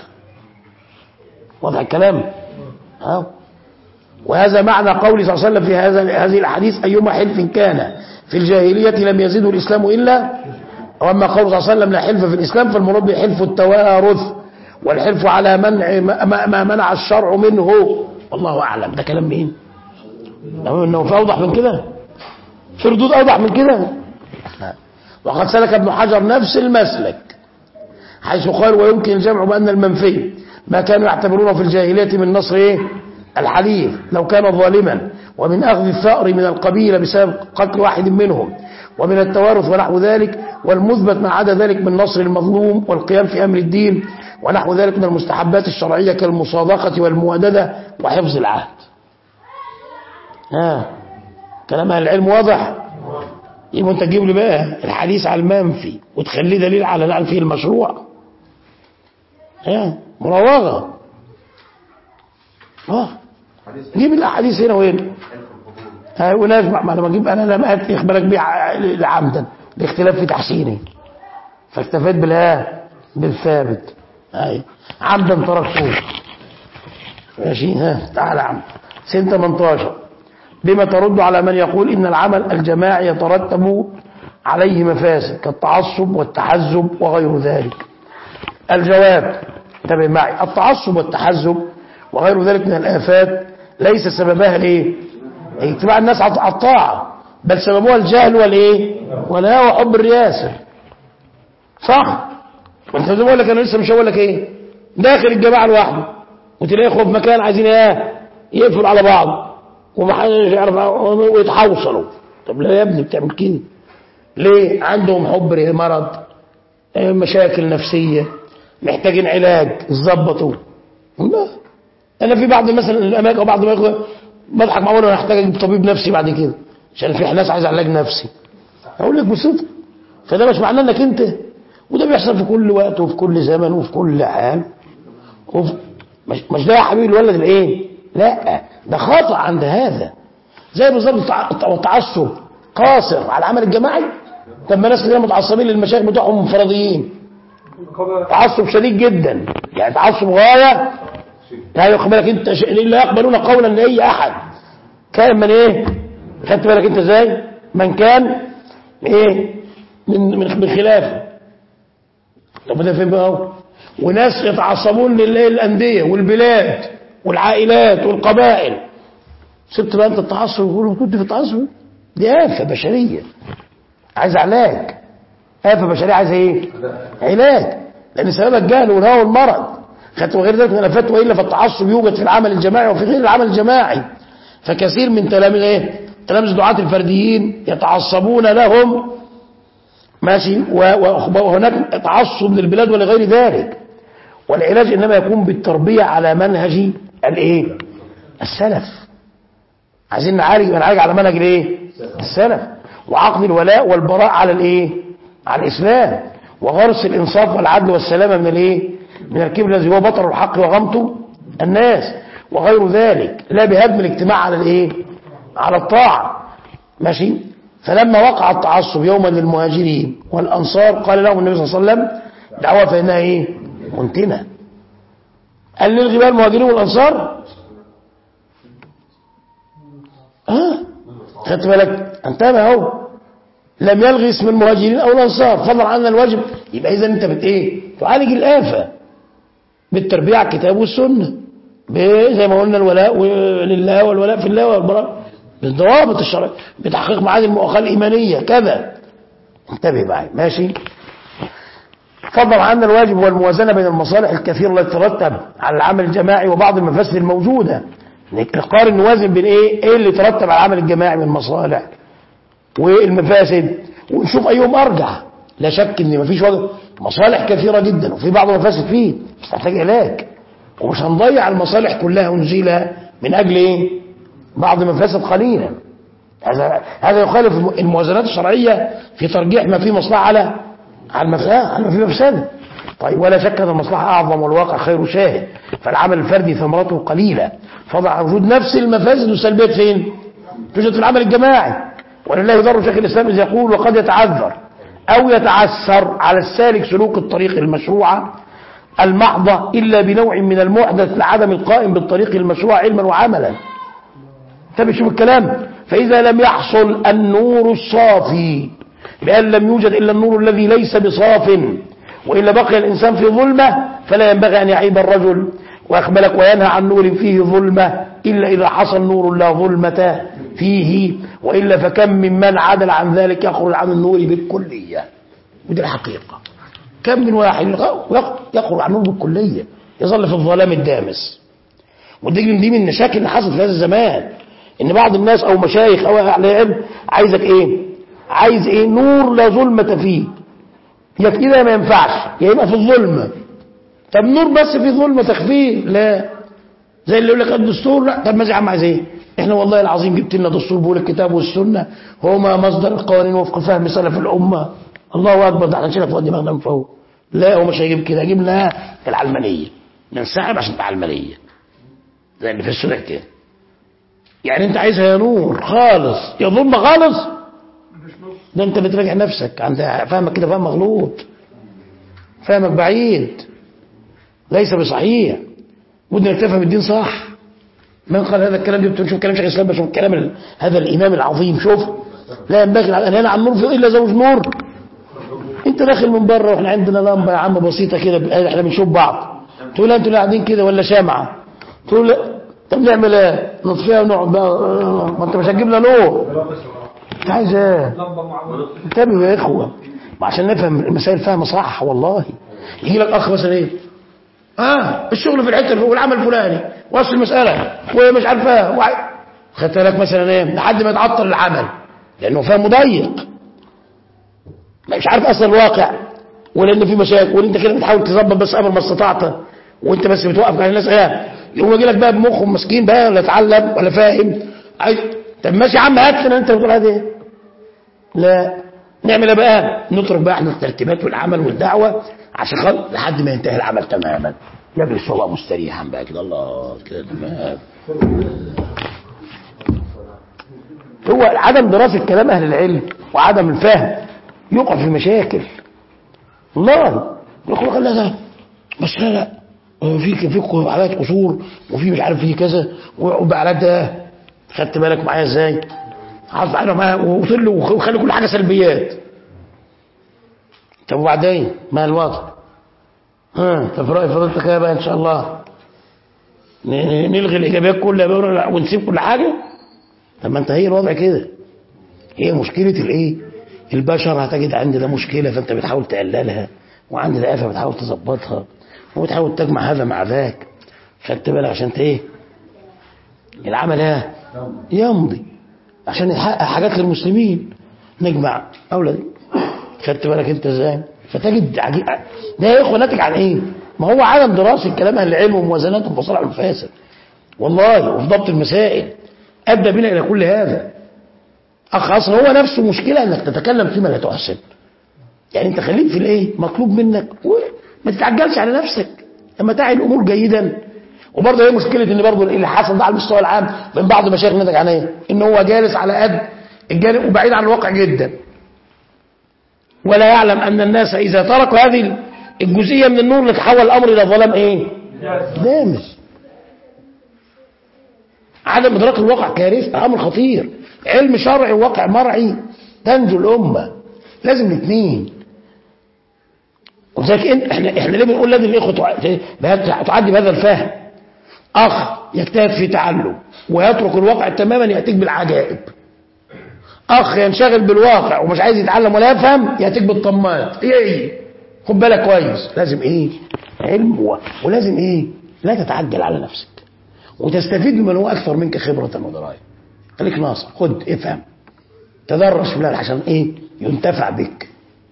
واضح الكلام ها وهذا معنى قول صلى الله عليه وسلم في هذا هذه الأحاديث أيما حلف كان في الجاهلية لم يزيده الإسلام إلا وأما قول صلى الله عليه وسلم لا حلف في الإسلام فالمراد به حلف التوارث والحلف على منع ما, ما منع الشرع منه والله أعلم ده كلام مين إنه في أوضح من كده في ردود أوضح من كده وقد سلك ابن حجر نفس المسلك حيث قال ويمكن الجمع بأن المنفي ما كانوا يعتبرونه في الجاهلية من نصر إيه؟ الحليف لو كان ظالما ومن أخذ الثأر من القبيلة بسبب قتل واحد منهم ومن التوارث ونحو ذلك والمثبت ما عدا ذلك من نصر المظلوم والقيام في أمر الدين ونحو ذلك من المستحبات الشرعية كالمصادقة والمؤددة وحفظ العهد ها كلام أهل العلم واضح يبقى انت تجيب لي بقى الحديث على المنفي وتخليه دليل على لعن فيه المشروع ها مراوغة اه جيب الاحاديث هنا وين ها ونسمع ما لما اجيب انا لما اتي اخبارك بيه عمدا الاختلاف في تحسينه فاكتفيت بالها بالثابت اي عمدا تركته ماشي ها تعال يا عم سنة 18 بما ترد على من يقول إن العمل الجماعي يترتب عليه مفاسد كالتعصب والتحزب وغير ذلك الجواب انتبه معي التعصب والتحزب وغير ذلك من الآفات ليس سببها الايه اتباع الناس على الطاعة بل سببها الجهل والايه والهوى وحب الرياسة صح وانت زي ما بقول لك انا لسه مش هقول لك ايه داخل الجماعه لوحده وتلاقي اخوه في مكان عايزين ايه يقفلوا على بعض ومحدش يعرف ويتحوصلوا طب لا يا ابني بتعمل كده ليه عندهم حب مرض اه مشاكل نفسيه محتاجين علاج يظبطوا لا انا في بعض مثلا الاماكن او بعض ما بضحك معقول انا هحتاج اجيب طبيب نفسي بعد كده عشان في ناس عايز علاج نفسي اقول لك بصدق فده مش معناه انك انت وده بيحصل في كل وقت وفي كل زمن وفي كل حال وفي مش, مش ده يا حبيبي الولد الايه لا ده خطأ عند هذا زي بالظبط التعصب قاصر على العمل الجماعي طب ما ناس كتير متعصبين للمشايخ بتوعهم منفرديين تعصب شديد جدا يعني تعصب غايه لا ياخد بالك انت ش... لا يقبلون قولا لاي احد كان من ايه خدت بالك انت ازاي من كان ايه من من من خلافه طب ده فين بقى هو وناس يتعصبون للانديه والبلاد والعائلات والقبائل سبت بقى انت التعصب ويقولوا كنت في التعصب دي آفة بشرية عايز علاج آفة بشرية عايزة ايه علاج لأن سبب الجهل والهوى والمرض خدت وغير ذلك من الآفات وإلا فالتعصب يوجد في العمل الجماعي وفي غير العمل الجماعي فكثير من تلاميذ ايه تلاميذ دعاة الفرديين يتعصبون لهم ماشي و- و- وهناك تعصب للبلاد ولغير ذلك والعلاج انما يكون بالتربيه على منهج الايه السلف عايزين نعالج نعالج على منهج الايه السلف وعقد الولاء والبراء على الايه على الاسلام وغرس الانصاف والعدل والسلامه من الايه من الكبر الذي هو بطر الحق وغمط الناس وغير ذلك لا بهدم الاجتماع على الايه على الطاعه ماشي فلما وقع التعصب يوما للمهاجرين والانصار قال لهم النبي صلى الله عليه وسلم دعوه فانها ايه منتنه قال نلغي بقى المهاجرين والانصار اه خدت بالك انتبه اهو لم يلغي اسم المهاجرين او الانصار فضلا عن الواجب يبقى اذا انت بت ايه تعالج الافه بالتربيه على الكتاب والسنه ب- زي ما قلنا الولاء لله والولاء في الله والبراء بالضوابط الشرعيه بتحقيق معاني المؤاخاه الايمانيه كذا انتبه معي ماشي فضل عنا الواجب والموازنة بين المصالح الكثيرة التي تترتب على العمل الجماعي وبعض المفاسد الموجودة نقارن نوازن بين ايه ايه اللي يترتب على العمل الجماعي من المصالح والمفاسد ونشوف ايهم ارجح لا شك ان مفيش وجه مصالح كثيرة جدا وفي بعض المفاسد فيه بس تحتاج علاج ومش هنضيع المصالح كلها ونزيلها من اجل ايه بعض المفاسد قليلا هذا هذا يخالف الموازنات الشرعية في ترجيح ما فيه مصلحة على على المفسدة على ما فيه مفسدة طيب ولا شك أن المصلحة أعظم والواقع خير شاهد فالعمل الفردي ثمرته قليلة فضع عن وجود نفس المفاسد والسلبيات فين؟ توجد في العمل الجماعي ولله ضر شيخ الإسلام إذ يقول وقد يتعذر أو يتعسر على السالك سلوك الطريق المشروعة المحضة إلا بنوع من المحدث لعدم القائم بالطريق المشروع علما وعملا انتبه شوف الكلام فإذا لم يحصل النور الصافي بأن لم يوجد إلا النور الذي ليس بصاف وإلا بقي الإنسان في ظلمة فلا ينبغي أن يعيب الرجل ويقبلك وينهى عن نور فيه ظلمة إلا إذا حصل نور لا ظلمة فيه وإلا فكم ممن عدل عن ذلك يخرج عن النور بالكلية ودي الحقيقة كم من واحد يخرج عن النور بالكلية يظل في الظلام الدامس ودي دي من المشاكل اللي حصلت في هذا الزمان ان بعض الناس او مشايخ او اهل علم عايزك ايه عايز ايه نور لا ظلمة فيه يا كده ما ينفعش يا يبقى في الظلمة طب نور بس في ظلمة تخفيه لا زي اللي يقول لك الدستور لا طب ماذا يا عم عايز ايه احنا والله العظيم جبت لنا دستور بيقول الكتاب والسنة هما مصدر القوانين وفق فهم سلف الامة الله اكبر ده احنا نشيلها فوق دماغنا من فوق لا هو مش هيجيب كده هيجيب لنا العلمانية ننسحب عشان تبقى علمانية زي اللي في السنة كده يعني انت عايزها يا نور خالص يا ظلمة خالص ده انت بتراجع نفسك عند فهمك كده فهم مغلوط فهمك بعيد ليس بصحيح بد انك تفهم الدين صح من قال هذا الكلام ده شوف كلام شيخ الاسلام بس كلام ال- هذا الامام العظيم شوف لا ينبغي ان ينهى عن نور في الا زوج نور انت داخل من بره واحنا عندنا لمبه يا عم بسيطه كده احنا بنشوف بعض تقول لا انتوا اللي قاعدين كده ولا شامعه تقول لا طب نعمل ايه نطفيها ونقعد بقى آه، ما انت مش هتجيب لنا نور انت عايز ايه انتبهوا يا اخوه ما عشان نفهم المسائل فهم صح والله يجي لك اخ مثلا ايه اه الشغل في الحته الفلانية والعمل الفلاني واصل المساله ومش عارفه وع... خدت بالك مثلا ايه لحد ما يتعطل العمل لانه فاهم مضيق مش عارف اصل الواقع ولان في مشاكل وانت كده بتحاول تظبط بس امر ما استطعت وانت بس بتوقف على الناس ايه يقوم يجي لك بقى بمخه مسكين بقى ولا اتعلم ولا فاهم عايز طب ماشي يا عم هات لنا انت بتقول هذه ايه لا نعمل ايه بقى نترك بقى احنا الترتيبات والعمل والدعوه عشان خلاص لحد ما ينتهي العمل تماما يجلس هو مستريحا بقى كده الله كده تمام هو عدم دراسه كلام اهل العلم وعدم الفهم يقع في مشاكل والله يقول لك لا ده بس لا لا هو في في علامات قصور وفي مش عارف في كذا وبعلات ده خدت بالك معايا ازاي عارف انا معايا ووصل له وخلي كل حاجه سلبيات طب وبعدين ما الوضع ها طب راي فضلتك ايه بقى ان شاء الله ن- ن- نلغي الايجابيات كلها بقى ونسيب كل حاجه طب ما انت هي الوضع كده هي مشكله الايه البشر هتجد عند ده مشكله فانت بتحاول تقللها وعند ده آفة بتحاول تظبطها وتحاول تجمع هذا مع ذاك خدت بالك عشان ت- ايه العمل ايه يمضي عشان يحقق حاجات للمسلمين نجمع اولاد خدت بالك انت ازاي فتجد عجيب ده يا اخوه ناتج عن ايه ما هو عدم دراسه كلام اهل العلم وموازنات ومصالح المفاسد والله وفي ضبط المسائل ادى بنا الى كل هذا اخ اصلا هو نفسه مشكله انك تتكلم فيما لا تحسن يعني انت خليك في الايه مطلوب منك وما تتعجلش على نفسك لما تعي الامور جيدا وبرضه هي مشكله ان برضه اللي حصل ده على المستوى العام من بعض مشايخ نتج عن ايه ان هو جالس على قد الجانب وبعيد عن الواقع جدا ولا يعلم ان الناس اذا تركوا هذه الجزئيه من النور لتحول الامر الى ظلام ايه دامس عدم ادراك الواقع كارثه امر خطير علم شرعي وواقع مرعي تنجو الامه لازم الاثنين وذلك إن- احنا احنا ليه بنقول لازم الاخوه تع- بهذا- تعدي بهذا الفهم اخ يجتهد في تعلم ويترك الواقع تماما ياتيك بالعجائب اخ ينشغل بالواقع ومش عايز يتعلم ولا يفهم ياتيك بالطماط ايه ايه خد بالك كويس لازم ايه علم و... ولازم ايه لا تتعجل على نفسك وتستفيد ممن هو اكثر منك خبره ودرايه خليك ناصح خد افهم تدرس في الله عشان ايه ينتفع بك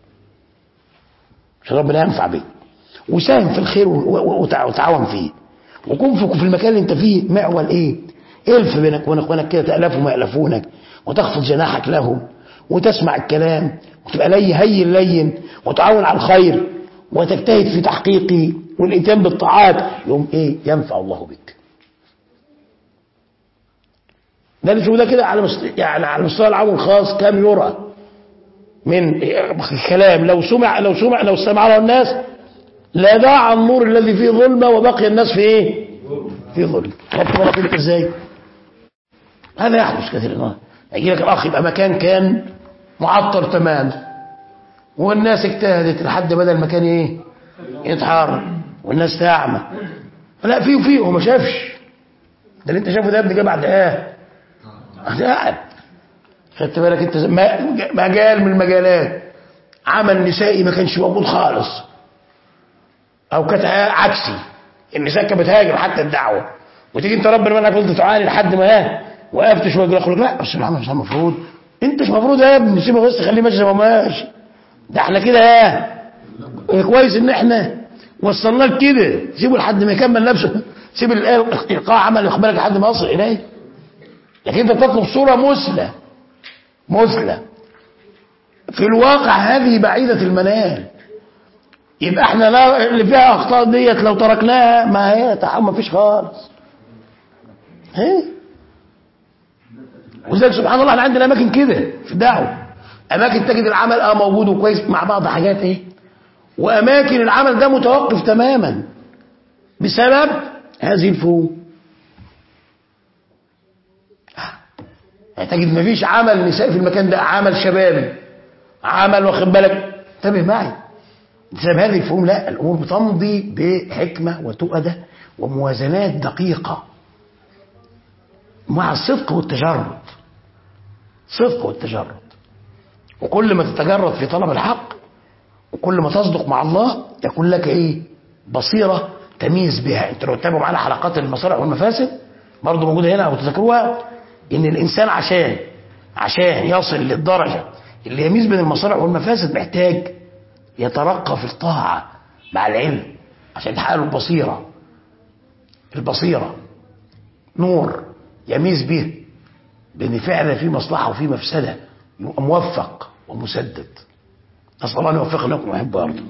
عشان ربنا ينفع بك وساهم في الخير و- و- وتع- وتعاون فيه وكن في في المكان اللي انت فيه معول ايه الف بينك وبين اخوانك كده تالفهم ويالفونك وتخفض جناحك لهم وتسمع الكلام وتبقى لي هين لين وتعاون على الخير وتجتهد في تحقيقه والاتيان بالطاعات يوم ايه ينفع الله بك ده اللي ده كده على مست... يعني على المستوى العام والخاص كم يرى من كلام لو سمع لو سمع لو استمع له الناس لا داع النور الذي فيه ظلمه وبقي الناس في ايه؟ في ظلم خدت بالك انت ازاي؟ هذا يحدث كثيرا يجي لك الاخ يبقى مكان كان معطل تمام والناس اجتهدت لحد بدا المكان ايه؟ يتحرك والناس تعمى لا فيه وفيه هو ما شافش ده اللي انت شافه ده يا ابني جه بعد ايه؟ بعد قاعد خدت بالك انت زي- ما- مجال من المجالات عمل نسائي ما كانش موجود خالص او كانت عكسي النساء كانت بتهاجر حتى الدعوه وتيجي انت ربنا منك فضلت تعاني لحد ما ايه وقفت شويه يقول لك لا بس العمل مش المفروض انت مش المفروض يا ابني سيبه بس خليه ماشي زي ما ماشي ده احنا كده ايه كويس ان احنا وصلنا لك كده سيبه لحد ما يكمل نفسه سيب الآية- القاء عمل يخبرك لحد ما يصل اليه لكن انت تطلب صوره مثلى مثلى في الواقع هذه بعيدة المنال يبقى احنا لا اللي فيها اخطاء ديت لو تركناها ما هي تحمل ما فيش خالص هي وذلك سبحان الله احنا عندنا اماكن كده في الدعوه اماكن تجد العمل اه موجود وكويس مع بعض حاجات ايه واماكن العمل ده متوقف تماما بسبب هذه الفروق يعني تجد مفيش عمل نسائي في المكان ده عمل شبابي عمل واخد بالك انتبه معي بسبب هذه الفهوم لا الامور بتمضي بحكمه وتؤده وموازنات دقيقه مع الصدق والتجرد صدق والتجرد وكل ما تتجرد في طلب الحق وكل ما تصدق مع الله يكون لك ايه بصيره تميز بها انت لو تتابعوا معانا حلقات المصالح والمفاسد برضه موجوده هنا وتذكروها ان الانسان عشان عشان يصل للدرجه اللي يميز بين المصالح والمفاسد محتاج يترقى في الطاعه مع العلم عشان يحقق له البصيره البصيره نور يميز به بان فعلا في مصلحه وفي مفسده يبقى موفق ومسدد نسال الله ان يوفقنا لكم ويحب ويرضى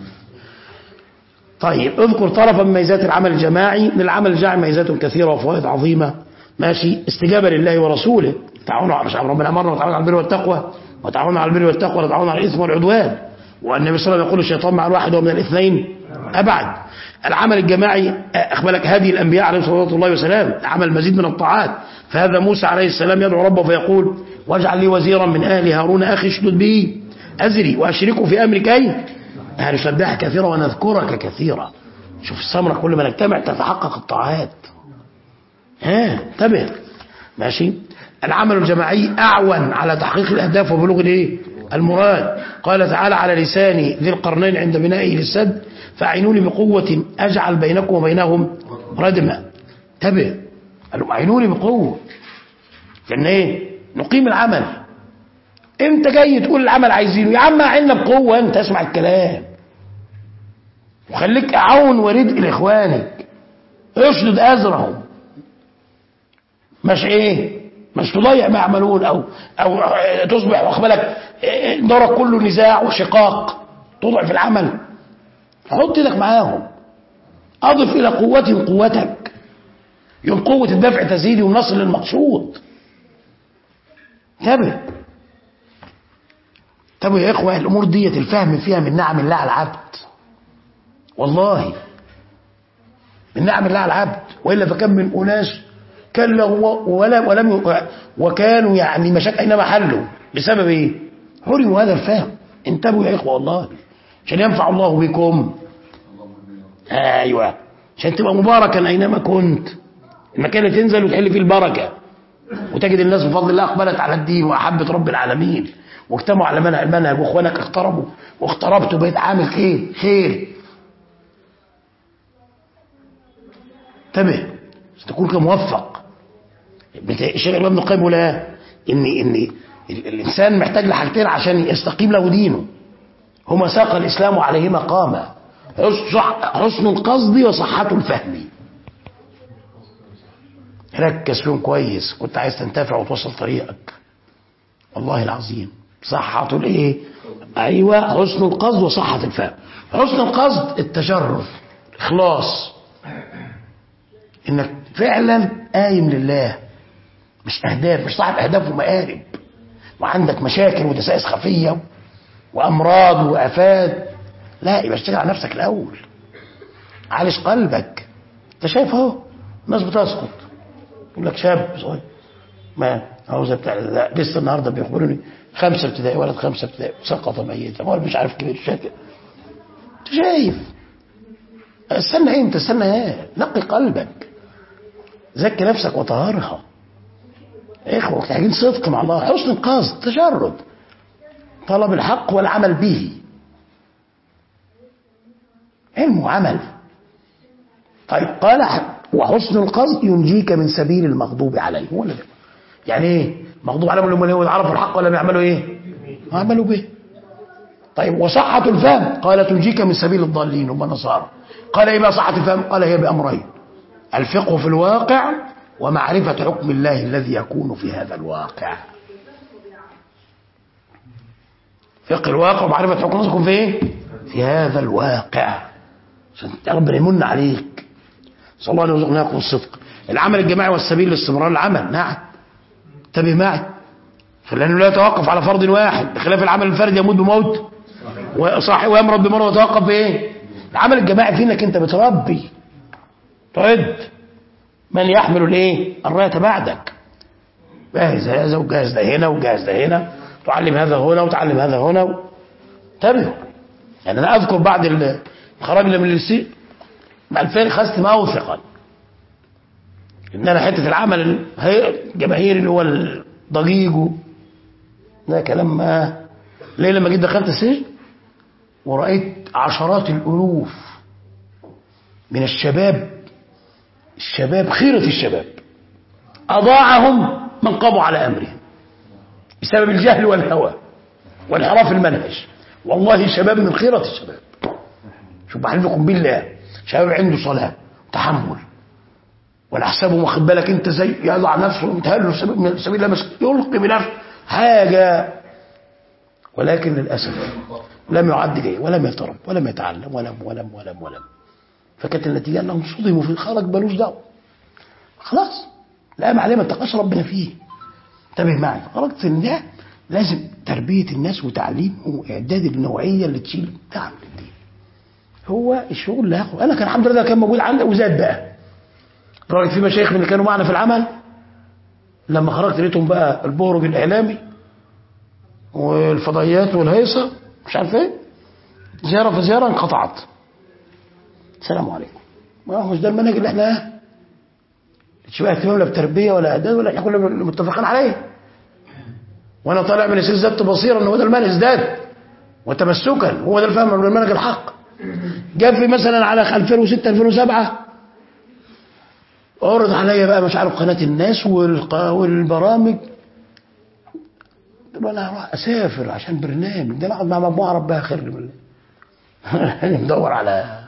طيب اذكر طرفا من ميزات العمل الجماعي من العمل الجماعي ميزات كثيره وفوائد عظيمه ماشي استجابه لله ورسوله تعاونوا على شعب ربنا امرنا وتعاونوا على البر والتقوى وتعاونوا على البر والتقوى ولا تعاونوا على الاثم والعدوان والنبي صلى الله عليه وسلم يقول الشيطان مع الواحد ومن الاثنين ابعد العمل الجماعي اخبرك هدي الانبياء عليهم صلاه الله وسلام عمل مزيد من الطاعات فهذا موسى عليه السلام يدعو ربه فيقول واجعل لي وزيرا من اهل هارون اخي اشدد به ازري واشركه في امري كي نسبحك كثيرا ونذكرك كثيرا شوف السمرة كل ما نجتمع تتحقق الطاعات ها انتبه ماشي العمل الجماعي اعون على تحقيق الاهداف وبلوغ الايه المراد قال تعالى على لسان ذي القرنين عند بنائه للسد فاعينوني بقوة اجعل بينكم وبينهم ردما انتبه قالوا اعينوني بقوة لان ايه نقيم العمل انت جاي تقول العمل عايزينه يا عم عنا بقوه انت اسمع الكلام وخليك اعون وردء لاخوانك اشدد ازرهم مش ايه مش تضيع ما يعملون او او تصبح واخد بالك دورك كله نزاع وشقاق تضعف العمل حط ايدك معاهم اضف الى قوتهم قوتك يوم قوة الدفع تزيد ونصل للمقصود انتبه انتبهوا يا اخوة الامور ديت الفهم فيها من نعم الله على العبد والله من نعم الله على العبد والا فكم من اناس كان له ولا ولم ي- وكانوا يعني مشاك اينما حلوا بسبب ايه؟ حرموا هذا الفهم انتبهوا يا اخوه والله عشان ينفع الله بكم ايوه عشان تبقى مباركا اينما كنت المكان اللي تنزل وتحل فيه البركه وتجد الناس بفضل الله اقبلت على الدين واحبت رب العالمين واجتمعوا على منهج المنهج واخوانك اقتربوا واقتربت وبقيت عامل خير خير انتبه تكون كده موفق بت- الشيخ الامام ابن القيم يقول إيه؟ ان ان ال- الانسان محتاج لحاجتين عشان يستقيم له دينه هما ساق الاسلام عليهما قاما حس- صح- حسن القصد وصحة الفهم ركز فيهم كويس كنت عايز تنتفع وتوصل طريقك والله العظيم صحة الايه ايوه حسن القصد وصحة الفهم حسن القصد التشرف اخلاص انك فعلا قايم لله مش اهداف مش صاحب اهداف ومآرب وعندك مشاكل ودسائس خفيه وامراض وافات لا يبقى اشتغل على نفسك الاول عالج قلبك انت شايف اهو الناس بتسقط يقول لك شاب صغير ما هو زي بتاع لا لسه النهارده بيخبروني خمسه ابتدائي ولد خمسه ابتدائي سقط ميتا هو مش عارف كبير شاكر انت شايف استنى ايه انت استنى ايه نقي قلبك زكي نفسك وطهرها اخوة محتاجين صدق مع الله حسن القصد تجرد طلب الحق والعمل به علم وعمل طيب قال وحسن القصد ينجيك من سبيل المغضوب عليه هو اللي يعني ايه مغضوب عليهم اللي هم عرفوا الحق ولم يعملوا ايه عملوا به طيب وصحة الفهم قال تنجيك من سبيل الضالين هم النصارى قال ايه بقى صحة الفهم قال هي بأمرين الفقه في الواقع ومعرفة حكم الله الذي يكون في هذا الواقع فقه الواقع ومعرفة حكم الله يكون في ايه في هذا الواقع عشان ربنا يمن عليك صلى الله عليه وسلم يرزقنا الصدق العمل الجماعي والسبيل لاستمرار العمل نعم انتبه معي لأنه لا يتوقف على فرض واحد بخلاف العمل الفردي يموت بموت وصح ويمرض بمرض ويتوقف بايه العمل الجماعي فيه انك انت بتربي تعد من يحمل الايه الرايه بعدك جاهز هذا وجاهز ده هنا وجاهز ده هنا تعلم هذا هنا وتعلم هذا هنا انتبهوا يعني انا اذكر بعد الخراج اللي من السي مع الفرق خذت موثقا ان انا حته العمل الجماهيري اللي هو الضجيج ده كلام ما ليه لما جيت دخلت السجن ورأيت عشرات الألوف من الشباب الشباب خيرة الشباب أضاعهم من قاموا على أمرهم بسبب الجهل والهوى وانحراف المنهج والله شباب من خيرة الشباب شوف بحلفكم بالله شباب عنده صلاة وتحمل ولا حسابه واخد بالك انت زي يضع نفسه ومتهل من سبيل الله يلقي بنفسه حاجة ولكن للأسف لم يعد ليه ولم يترب ولم يتعلم ولم ولم ولم ولم فكانت النتيجة أنهم صدموا في خرج بلوش دعوة خلاص لا عليه ما اتقاش ربنا فيه انتبه معي خرجت ان ده لازم تربية الناس وتعليم وإعداد النوعية اللي تشيل دعم للدين هو الشغل اللي هاخد أنا كان الحمد لله كان موجود عندي وزاد بقى رأيت في مشايخ من اللي كانوا معنا في العمل لما خرجت لقيتهم بقى البورج الإعلامي والفضائيات والهيصة مش عارف ايه زيارة في زيارة انقطعت السلام عليكم ما مش ده المنهج اللي احنا مش بقى اهتمام لا بتربية ولا اعداد ولا احنا كنا متفقين عليه وانا طالع من السيس ازددت بصيرا ان هو ده المنهج ازداد وتمسكا هو ده الفهم من المنهج الحق جاب في مثلا على 2006 2007 عرض عليا بقى مش عارف قناة الناس والبرامج قلت له انا هروح اسافر عشان برنامج ده انا اقعد مع مجموعه ربها خير من انا مدور على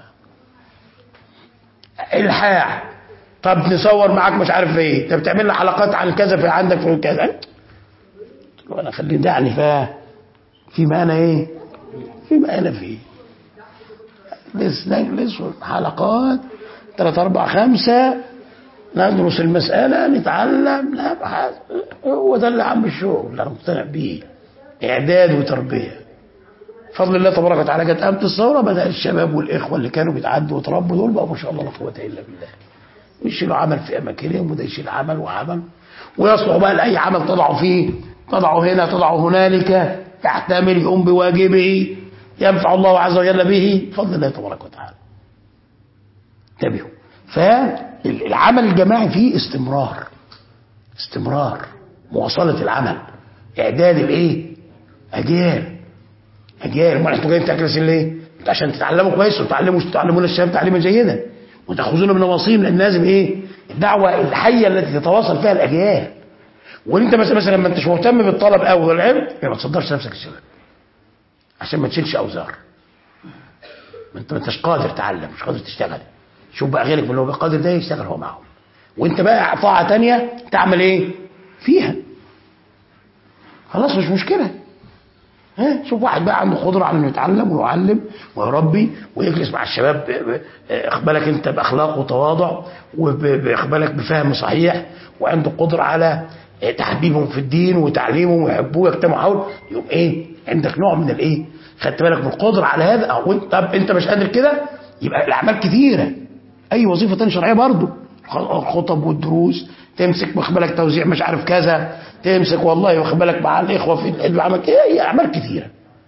الحاح طب نصور معاك مش عارف ايه طب تعمل لي حلقات عن كذا في عندك في كذا قلت له انا خليني دعني فا فيما انا ايه فيما انا فيه نجلس نجلس حلقات ثلاث اربع خمسه ندرس المسألة نتعلم نبحث هو ده اللي عم الشغل اللي أنا مقتنع بيه إعداد وتربية بفضل الله تبارك وتعالى جت قامت الثورة بدأ الشباب والإخوة اللي كانوا بيتعدوا وتربوا دول بقى ما شاء الله لا قوة إلا بالله يشيلوا عمل في أماكنهم وده يشيل عمل وعمل ويصلحوا بقى لأي عمل طلعوا فيه طلعوا هنا طلعوا هنالك يحتمل يقوم بواجبه ينفع الله عز وجل به بفضل الله تبارك وتعالى انتبهوا فالعمل الجماعي فيه استمرار استمرار مواصلة العمل إعداد الإيه؟ أجيال أجيال أمال أنتوا جايين تكرسين ليه؟ أنتوا عشان تتعلموا كويس وتعلموا تعلمون الشباب تعليما جيدا وتأخذون بنواصيهم لأن لازم إيه؟ الدعوة الحية التي تتواصل فيها الأجيال وأنت مثلا مثلا ما أنتش مهتم بالطلب أو والعلم يبقى ما تصدرش نفسك الشباب عشان ما تشيلش أوزار ما أنت ما أنتش قادر تعلم مش قادر تشتغل شوف بقى غيرك من اللي هو قادر ده يشتغل هو معهم وانت بقى طاعة تانية تعمل ايه فيها خلاص مش مشكلة ها شوف واحد بقى عنده قدرة على انه يتعلم ويعلم ويربي ويجلس مع الشباب اقبلك انت باخلاق وتواضع واقبلك بفهم صحيح وعنده قدرة على تحبيبهم في الدين وتعليمهم ويحبوه ويجتمعوا حوله يبقى ايه عندك نوع من الايه خدت بالك من القدرة على هذا او انت طب انت مش قادر كده يبقى الاعمال كثيره اي وظيفه تانية شرعيه برضه الخطب والدروس تمسك واخد بالك توزيع مش عارف كذا تمسك والله واخد بالك مع الاخوه في العمل هي اعمال كثيره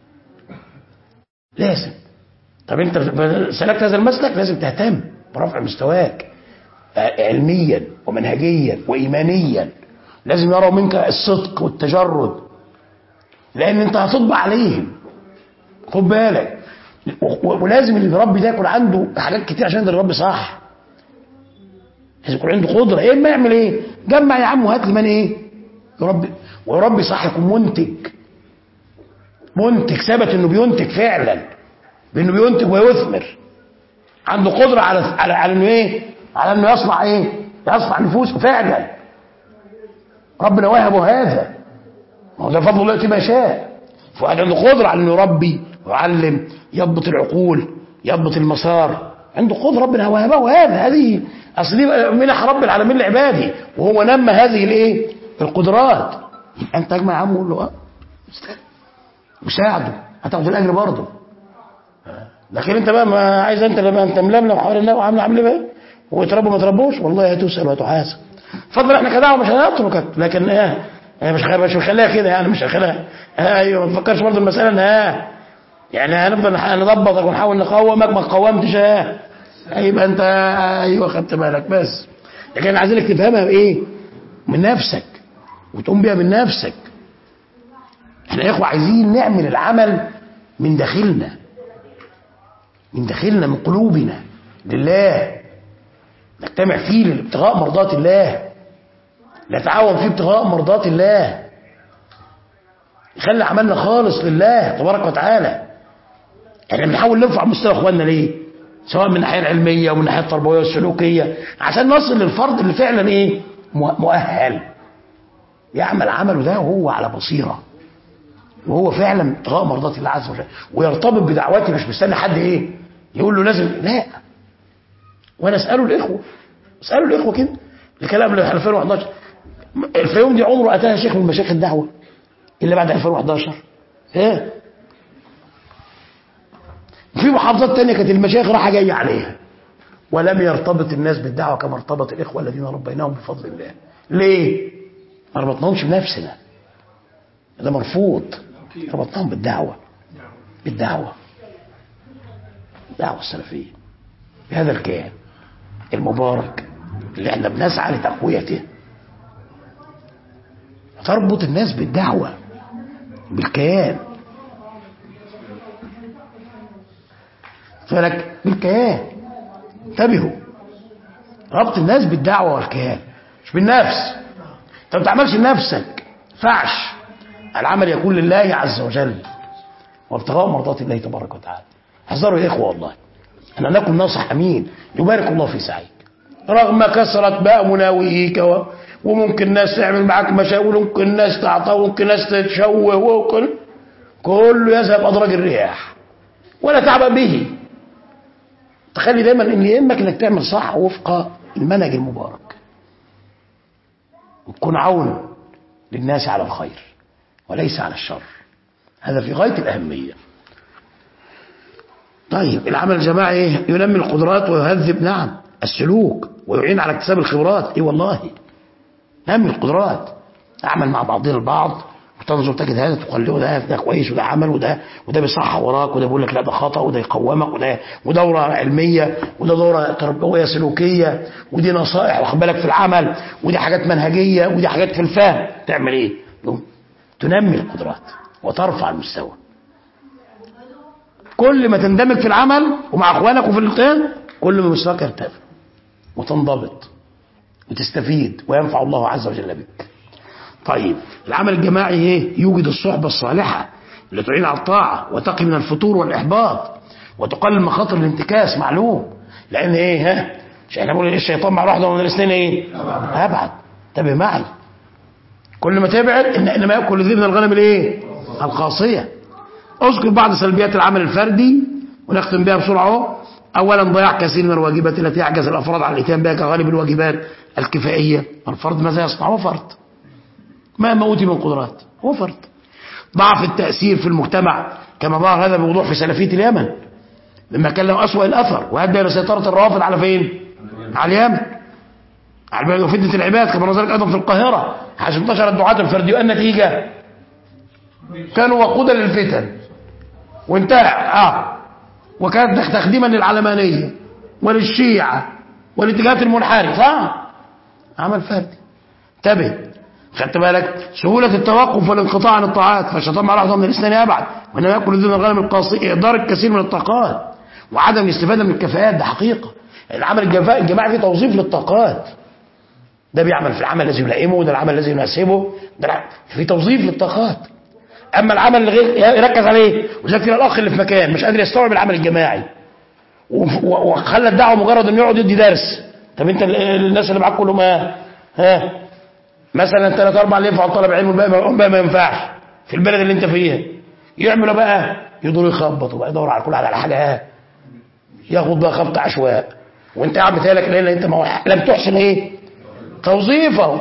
لازم طب انت سلكت هذا المسلك لازم تهتم برفع مستواك علميا ومنهجيا وايمانيا لازم يروا منك الصدق والتجرد لان انت هتطبع عليهم خد بالك ولازم اللي بيربي ده يكون عنده حاجات كتير عشان يقدر يربي صح لازم يكون عنده قدره ايه ما يعمل ايه جمع يا عم وهات لي من ايه يربي ويربي صح يكون منتج منتج ثبت انه بينتج فعلا بانه بينتج ويثمر عنده قدره على على, على انه ايه على انه يصنع ايه يصنع نفوسه فعلا ربنا وهبه هذا ما هو ده فضل الله ما شاء فواحد عنده قدره على انه يربي يعلم يضبط العقول يضبط المسار عنده قدره ربنا وهبه هذا هذه اصل دي منح رب العالمين لعباده وهو نمى هذه الايه القدرات انت اجمع يا عم قول له اه وساعده هتاخد الاجر برضه لكن انت بقى ما عايز انت لما انت ململم حوالين النبي وعامل عامل ايه ويتربوا ما تربوش والله هتسال وهتحاسب فضل احنا كدعوه مش هنتركك لكن ايه مش مش هنخليها كده يعني مش هنخليها ايوه ما تفكرش برضه المساله انها يعني هنفضل نضبطك ونحاول نقومك ما قومتش اه يبقى انت ايوه خدت بالك بس لكن انا عايزينك تفهمها بايه؟ من نفسك وتقوم بيها من نفسك احنا يا اخوه عايزين نعمل العمل من داخلنا من داخلنا من قلوبنا لله نجتمع فيه لابتغاء مرضات الله نتعاون فيه ابتغاء مرضات الله نخلي عملنا خالص لله تبارك وتعالى احنا بنحاول نرفع مستوى اخواننا ليه سواء من الناحيه العلميه ومن الناحيه التربويه والسلوكيه عشان نصل للفرد اللي فعلا ايه مؤهل يعمل عمله ده وهو على بصيره وهو فعلا ابتغاء مرضات الله عز وجل ويرتبط بدعواتي مش مستني حد ايه يقول له لازم لا وانا اساله الاخوه اساله الاخوه كده الكلام اللي 2011 الفيوم دي عمره اتاها شيخ من مشايخ الدعوه الا بعد 2011 ايه في محافظات تانية كانت المشايخ راحة جاية عليها ولم يرتبط الناس بالدعوة كما ارتبط الإخوة الذين ربيناهم بفضل الله ليه؟ ما ربطناهمش بنفسنا ده مرفوض ربطناهم بالدعوة بالدعوة الدعوة السلفية بهذا الكيان المبارك اللي احنا بنسعى لتقويته تربط الناس بالدعوة بالكيان فلك بالكيان انتبهوا ربط الناس بالدعوة والكيان مش بالنفس انت ما بتعملش لنفسك فعش العمل يكون لله عز وجل وابتغاء مرضات الله تبارك وتعالى احذروا يا اخوه والله انا لكم ناصح امين يبارك الله في سعيك رغم كثرة بقى مناوئيك و... وممكن ناس تعمل معاك مشاوي وممكن ناس تعطى وممكن ناس تتشوه وكل كله يذهب أدراج الرياح ولا تعب به تخلي دايما ان يهمك انك تعمل صح وفق المنهج المبارك وتكون عون للناس على الخير وليس على الشر هذا في غاية الأهمية طيب العمل الجماعي إيه؟ ينمي القدرات ويهذب نعم السلوك ويعين على اكتساب الخبرات اي والله نمي القدرات اعمل مع بعضنا البعض وتنظر تجد هذا تقلده ده ده كويس وده عمل وده وده بيصحح وراك وده بيقول لك لا ده خطا وده يقومك وده ودوره علميه وده دوره تربويه سلوكيه ودي نصائح واخد بالك في العمل ودي حاجات منهجيه ودي حاجات في الفهم تعمل ايه؟ تنمي القدرات وترفع المستوى كل ما تندمج في العمل ومع اخوانك وفي القيام كل ما مستواك يرتفع وتنضبط وتستفيد وينفع الله عز وجل بك طيب العمل الجماعي ايه يوجد الصحبة الصالحة اللي تعين على الطاعة وتقي من الفتور والإحباط وتقلل مخاطر الانتكاس معلوم لأن ايه ها مش احنا بنقول الشيطان مع واحدة من الاثنين ايه أبعد انتبه معي كل ما تبعد إن إنما يأكل الذئب من الغنم الايه القاصية اذكر بعض سلبيات العمل الفردي ونختم بها بسرعة اهو اولا ضياع كثير من الواجبات التي يعجز الافراد عن الاتيان بها كغالب الواجبات الكفائيه الفرد ماذا يصنع هو فرد مهما اوتي من قدرات هو فرد ضعف التاثير في المجتمع كما ظهر هذا بوضوح في سلفيه اليمن لما كان له اسوا الاثر وادى الى سيطره الروافض على فين على اليمن على وفتنه العباد كما ذلك ايضا في القاهره حيث انتشر الدعاة الفرديون النتيجه كانوا وقودا للفتن وانتهى اه وكانت تخديما للعلمانية وللشيعة والاتجاهات المنحرفة صح عمل فردي انتبه خدت بالك سهولة التوقف والانقطاع عن الطاعات فالشيطان مع لحظة من الإسلام أبعد وإنما يأكل ذون الغنم القاصي إهدار الكثير من الطاقات وعدم الاستفادة من الكفاءات ده حقيقة العمل الجماعي الجماعي فيه توظيف للطاقات ده بيعمل في العمل الذي يلائمه وده العمل الذي يناسبه ده في توظيف للطاقات اما العمل اللي غير يركز عليه وزي كده الاخ اللي في مكان مش قادر يستوعب العمل الجماعي وخلى الدعوه مجرد انه يقعد يدي درس طب انت الناس اللي معاك كلهم ها ها مثلا ثلاث اربع اللي ينفعوا طلب علم والباقي بقى ما ينفعش في البلد اللي انت فيها يعملوا بقى يقدروا يخبطوا بقى يدوروا على كل واحد على حاجه ها ياخد بقى خبط عشواء وانت قاعد بتهيألك لان انت ما لم تحسن ايه توظيفه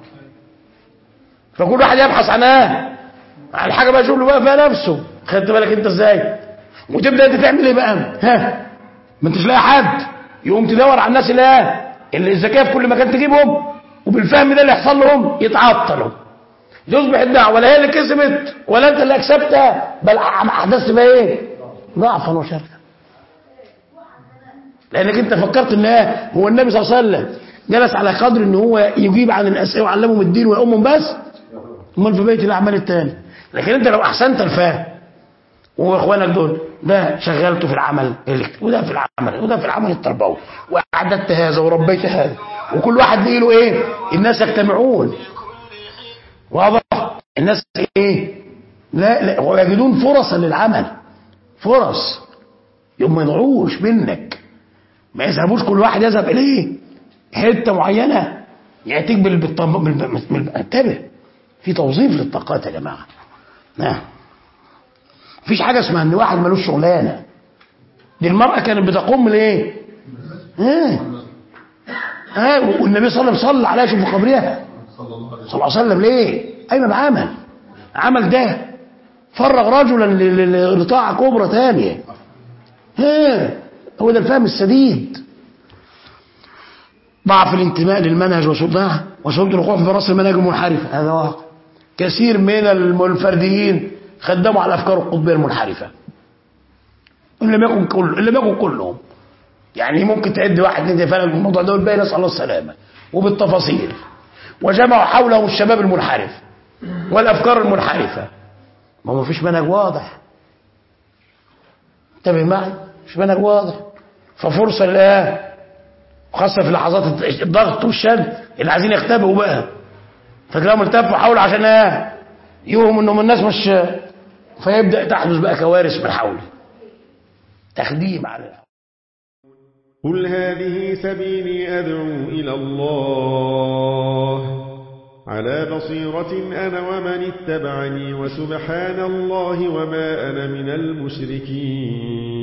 فكل واحد يبحث عنها على حاجه بقى شغل بقى فيها نفسه خدت بالك انت ازاي وتبدا انت تعمل ايه بقى ها ما انتش لاقي حد يقوم تدور على الناس اللي اللي الذكاء في كل مكان تجيبهم وبالفهم ده اللي يحصل لهم يتعطلوا يصبح الدعوه ولا هي اللي كسبت ولا انت اللي اكسبتها بل احدثت بقى ايه ضعفا وشرا لانك انت فكرت ان هو النبي صلى الله عليه وسلم جلس على قدر ان هو يجيب عن الاسئله ويعلمهم الدين ويقومهم بس امال في بيت الاعمال التاني لكن انت لو احسنت الفهم واخوانك دول ده شغلته في العمل وده في العمل وده في العمل التربوي واعددت هذا وربيت هذا وكل واحد ليه له ايه الناس يجتمعون واضح الناس ايه لا, لا ويجدون فرصا للعمل فرص يوم ما يضيعوش منك ما يذهبوش كل واحد يذهب اليه حته معينه ياتيك بالطم انتبه في توظيف للطاقات يا جماعه نعم مفيش حاجه اسمها ان واحد ملوش شغلانه دي المراه كانت بتقوم من ايه ها ها والنبي صلى الله عليه وسلم صلى عليها شوف في قبرها صلى الله عليه وسلم ليه اين العمل عمل ده فرغ رجلا لطاعه كبرى ثانيه ها هو ده الفهم السديد ضعف الانتماء للمنهج وسلطانه وسلطه الوقوع في راس المناهج المنحرفه هذا واقع كثير من الفرديين خدموا على الافكار القطبيه المنحرفه ان لم يكن كل ان لم يكن كلهم يعني ممكن تعد واحد اثنين فعلا الموضوع ده والباقي نسال الله السلامه وبالتفاصيل وجمعوا حولهم الشباب المنحرف والافكار المنحرفه ما هو مفيش منهج واضح انتبه معي مش منهج واضح ففرصه لله خاصه في لحظات الضغط والشد اللي عايزين يختبئوا بقى فتلاقيهم التفوا حول عشان ايه يوهم انهم الناس مش فيبدا تحدث بقى كوارث من حوله تخديم على الحول. قل هذه سبيلي أدعو إلى الله على بصيرة أنا ومن اتبعني وسبحان الله وما أنا من المشركين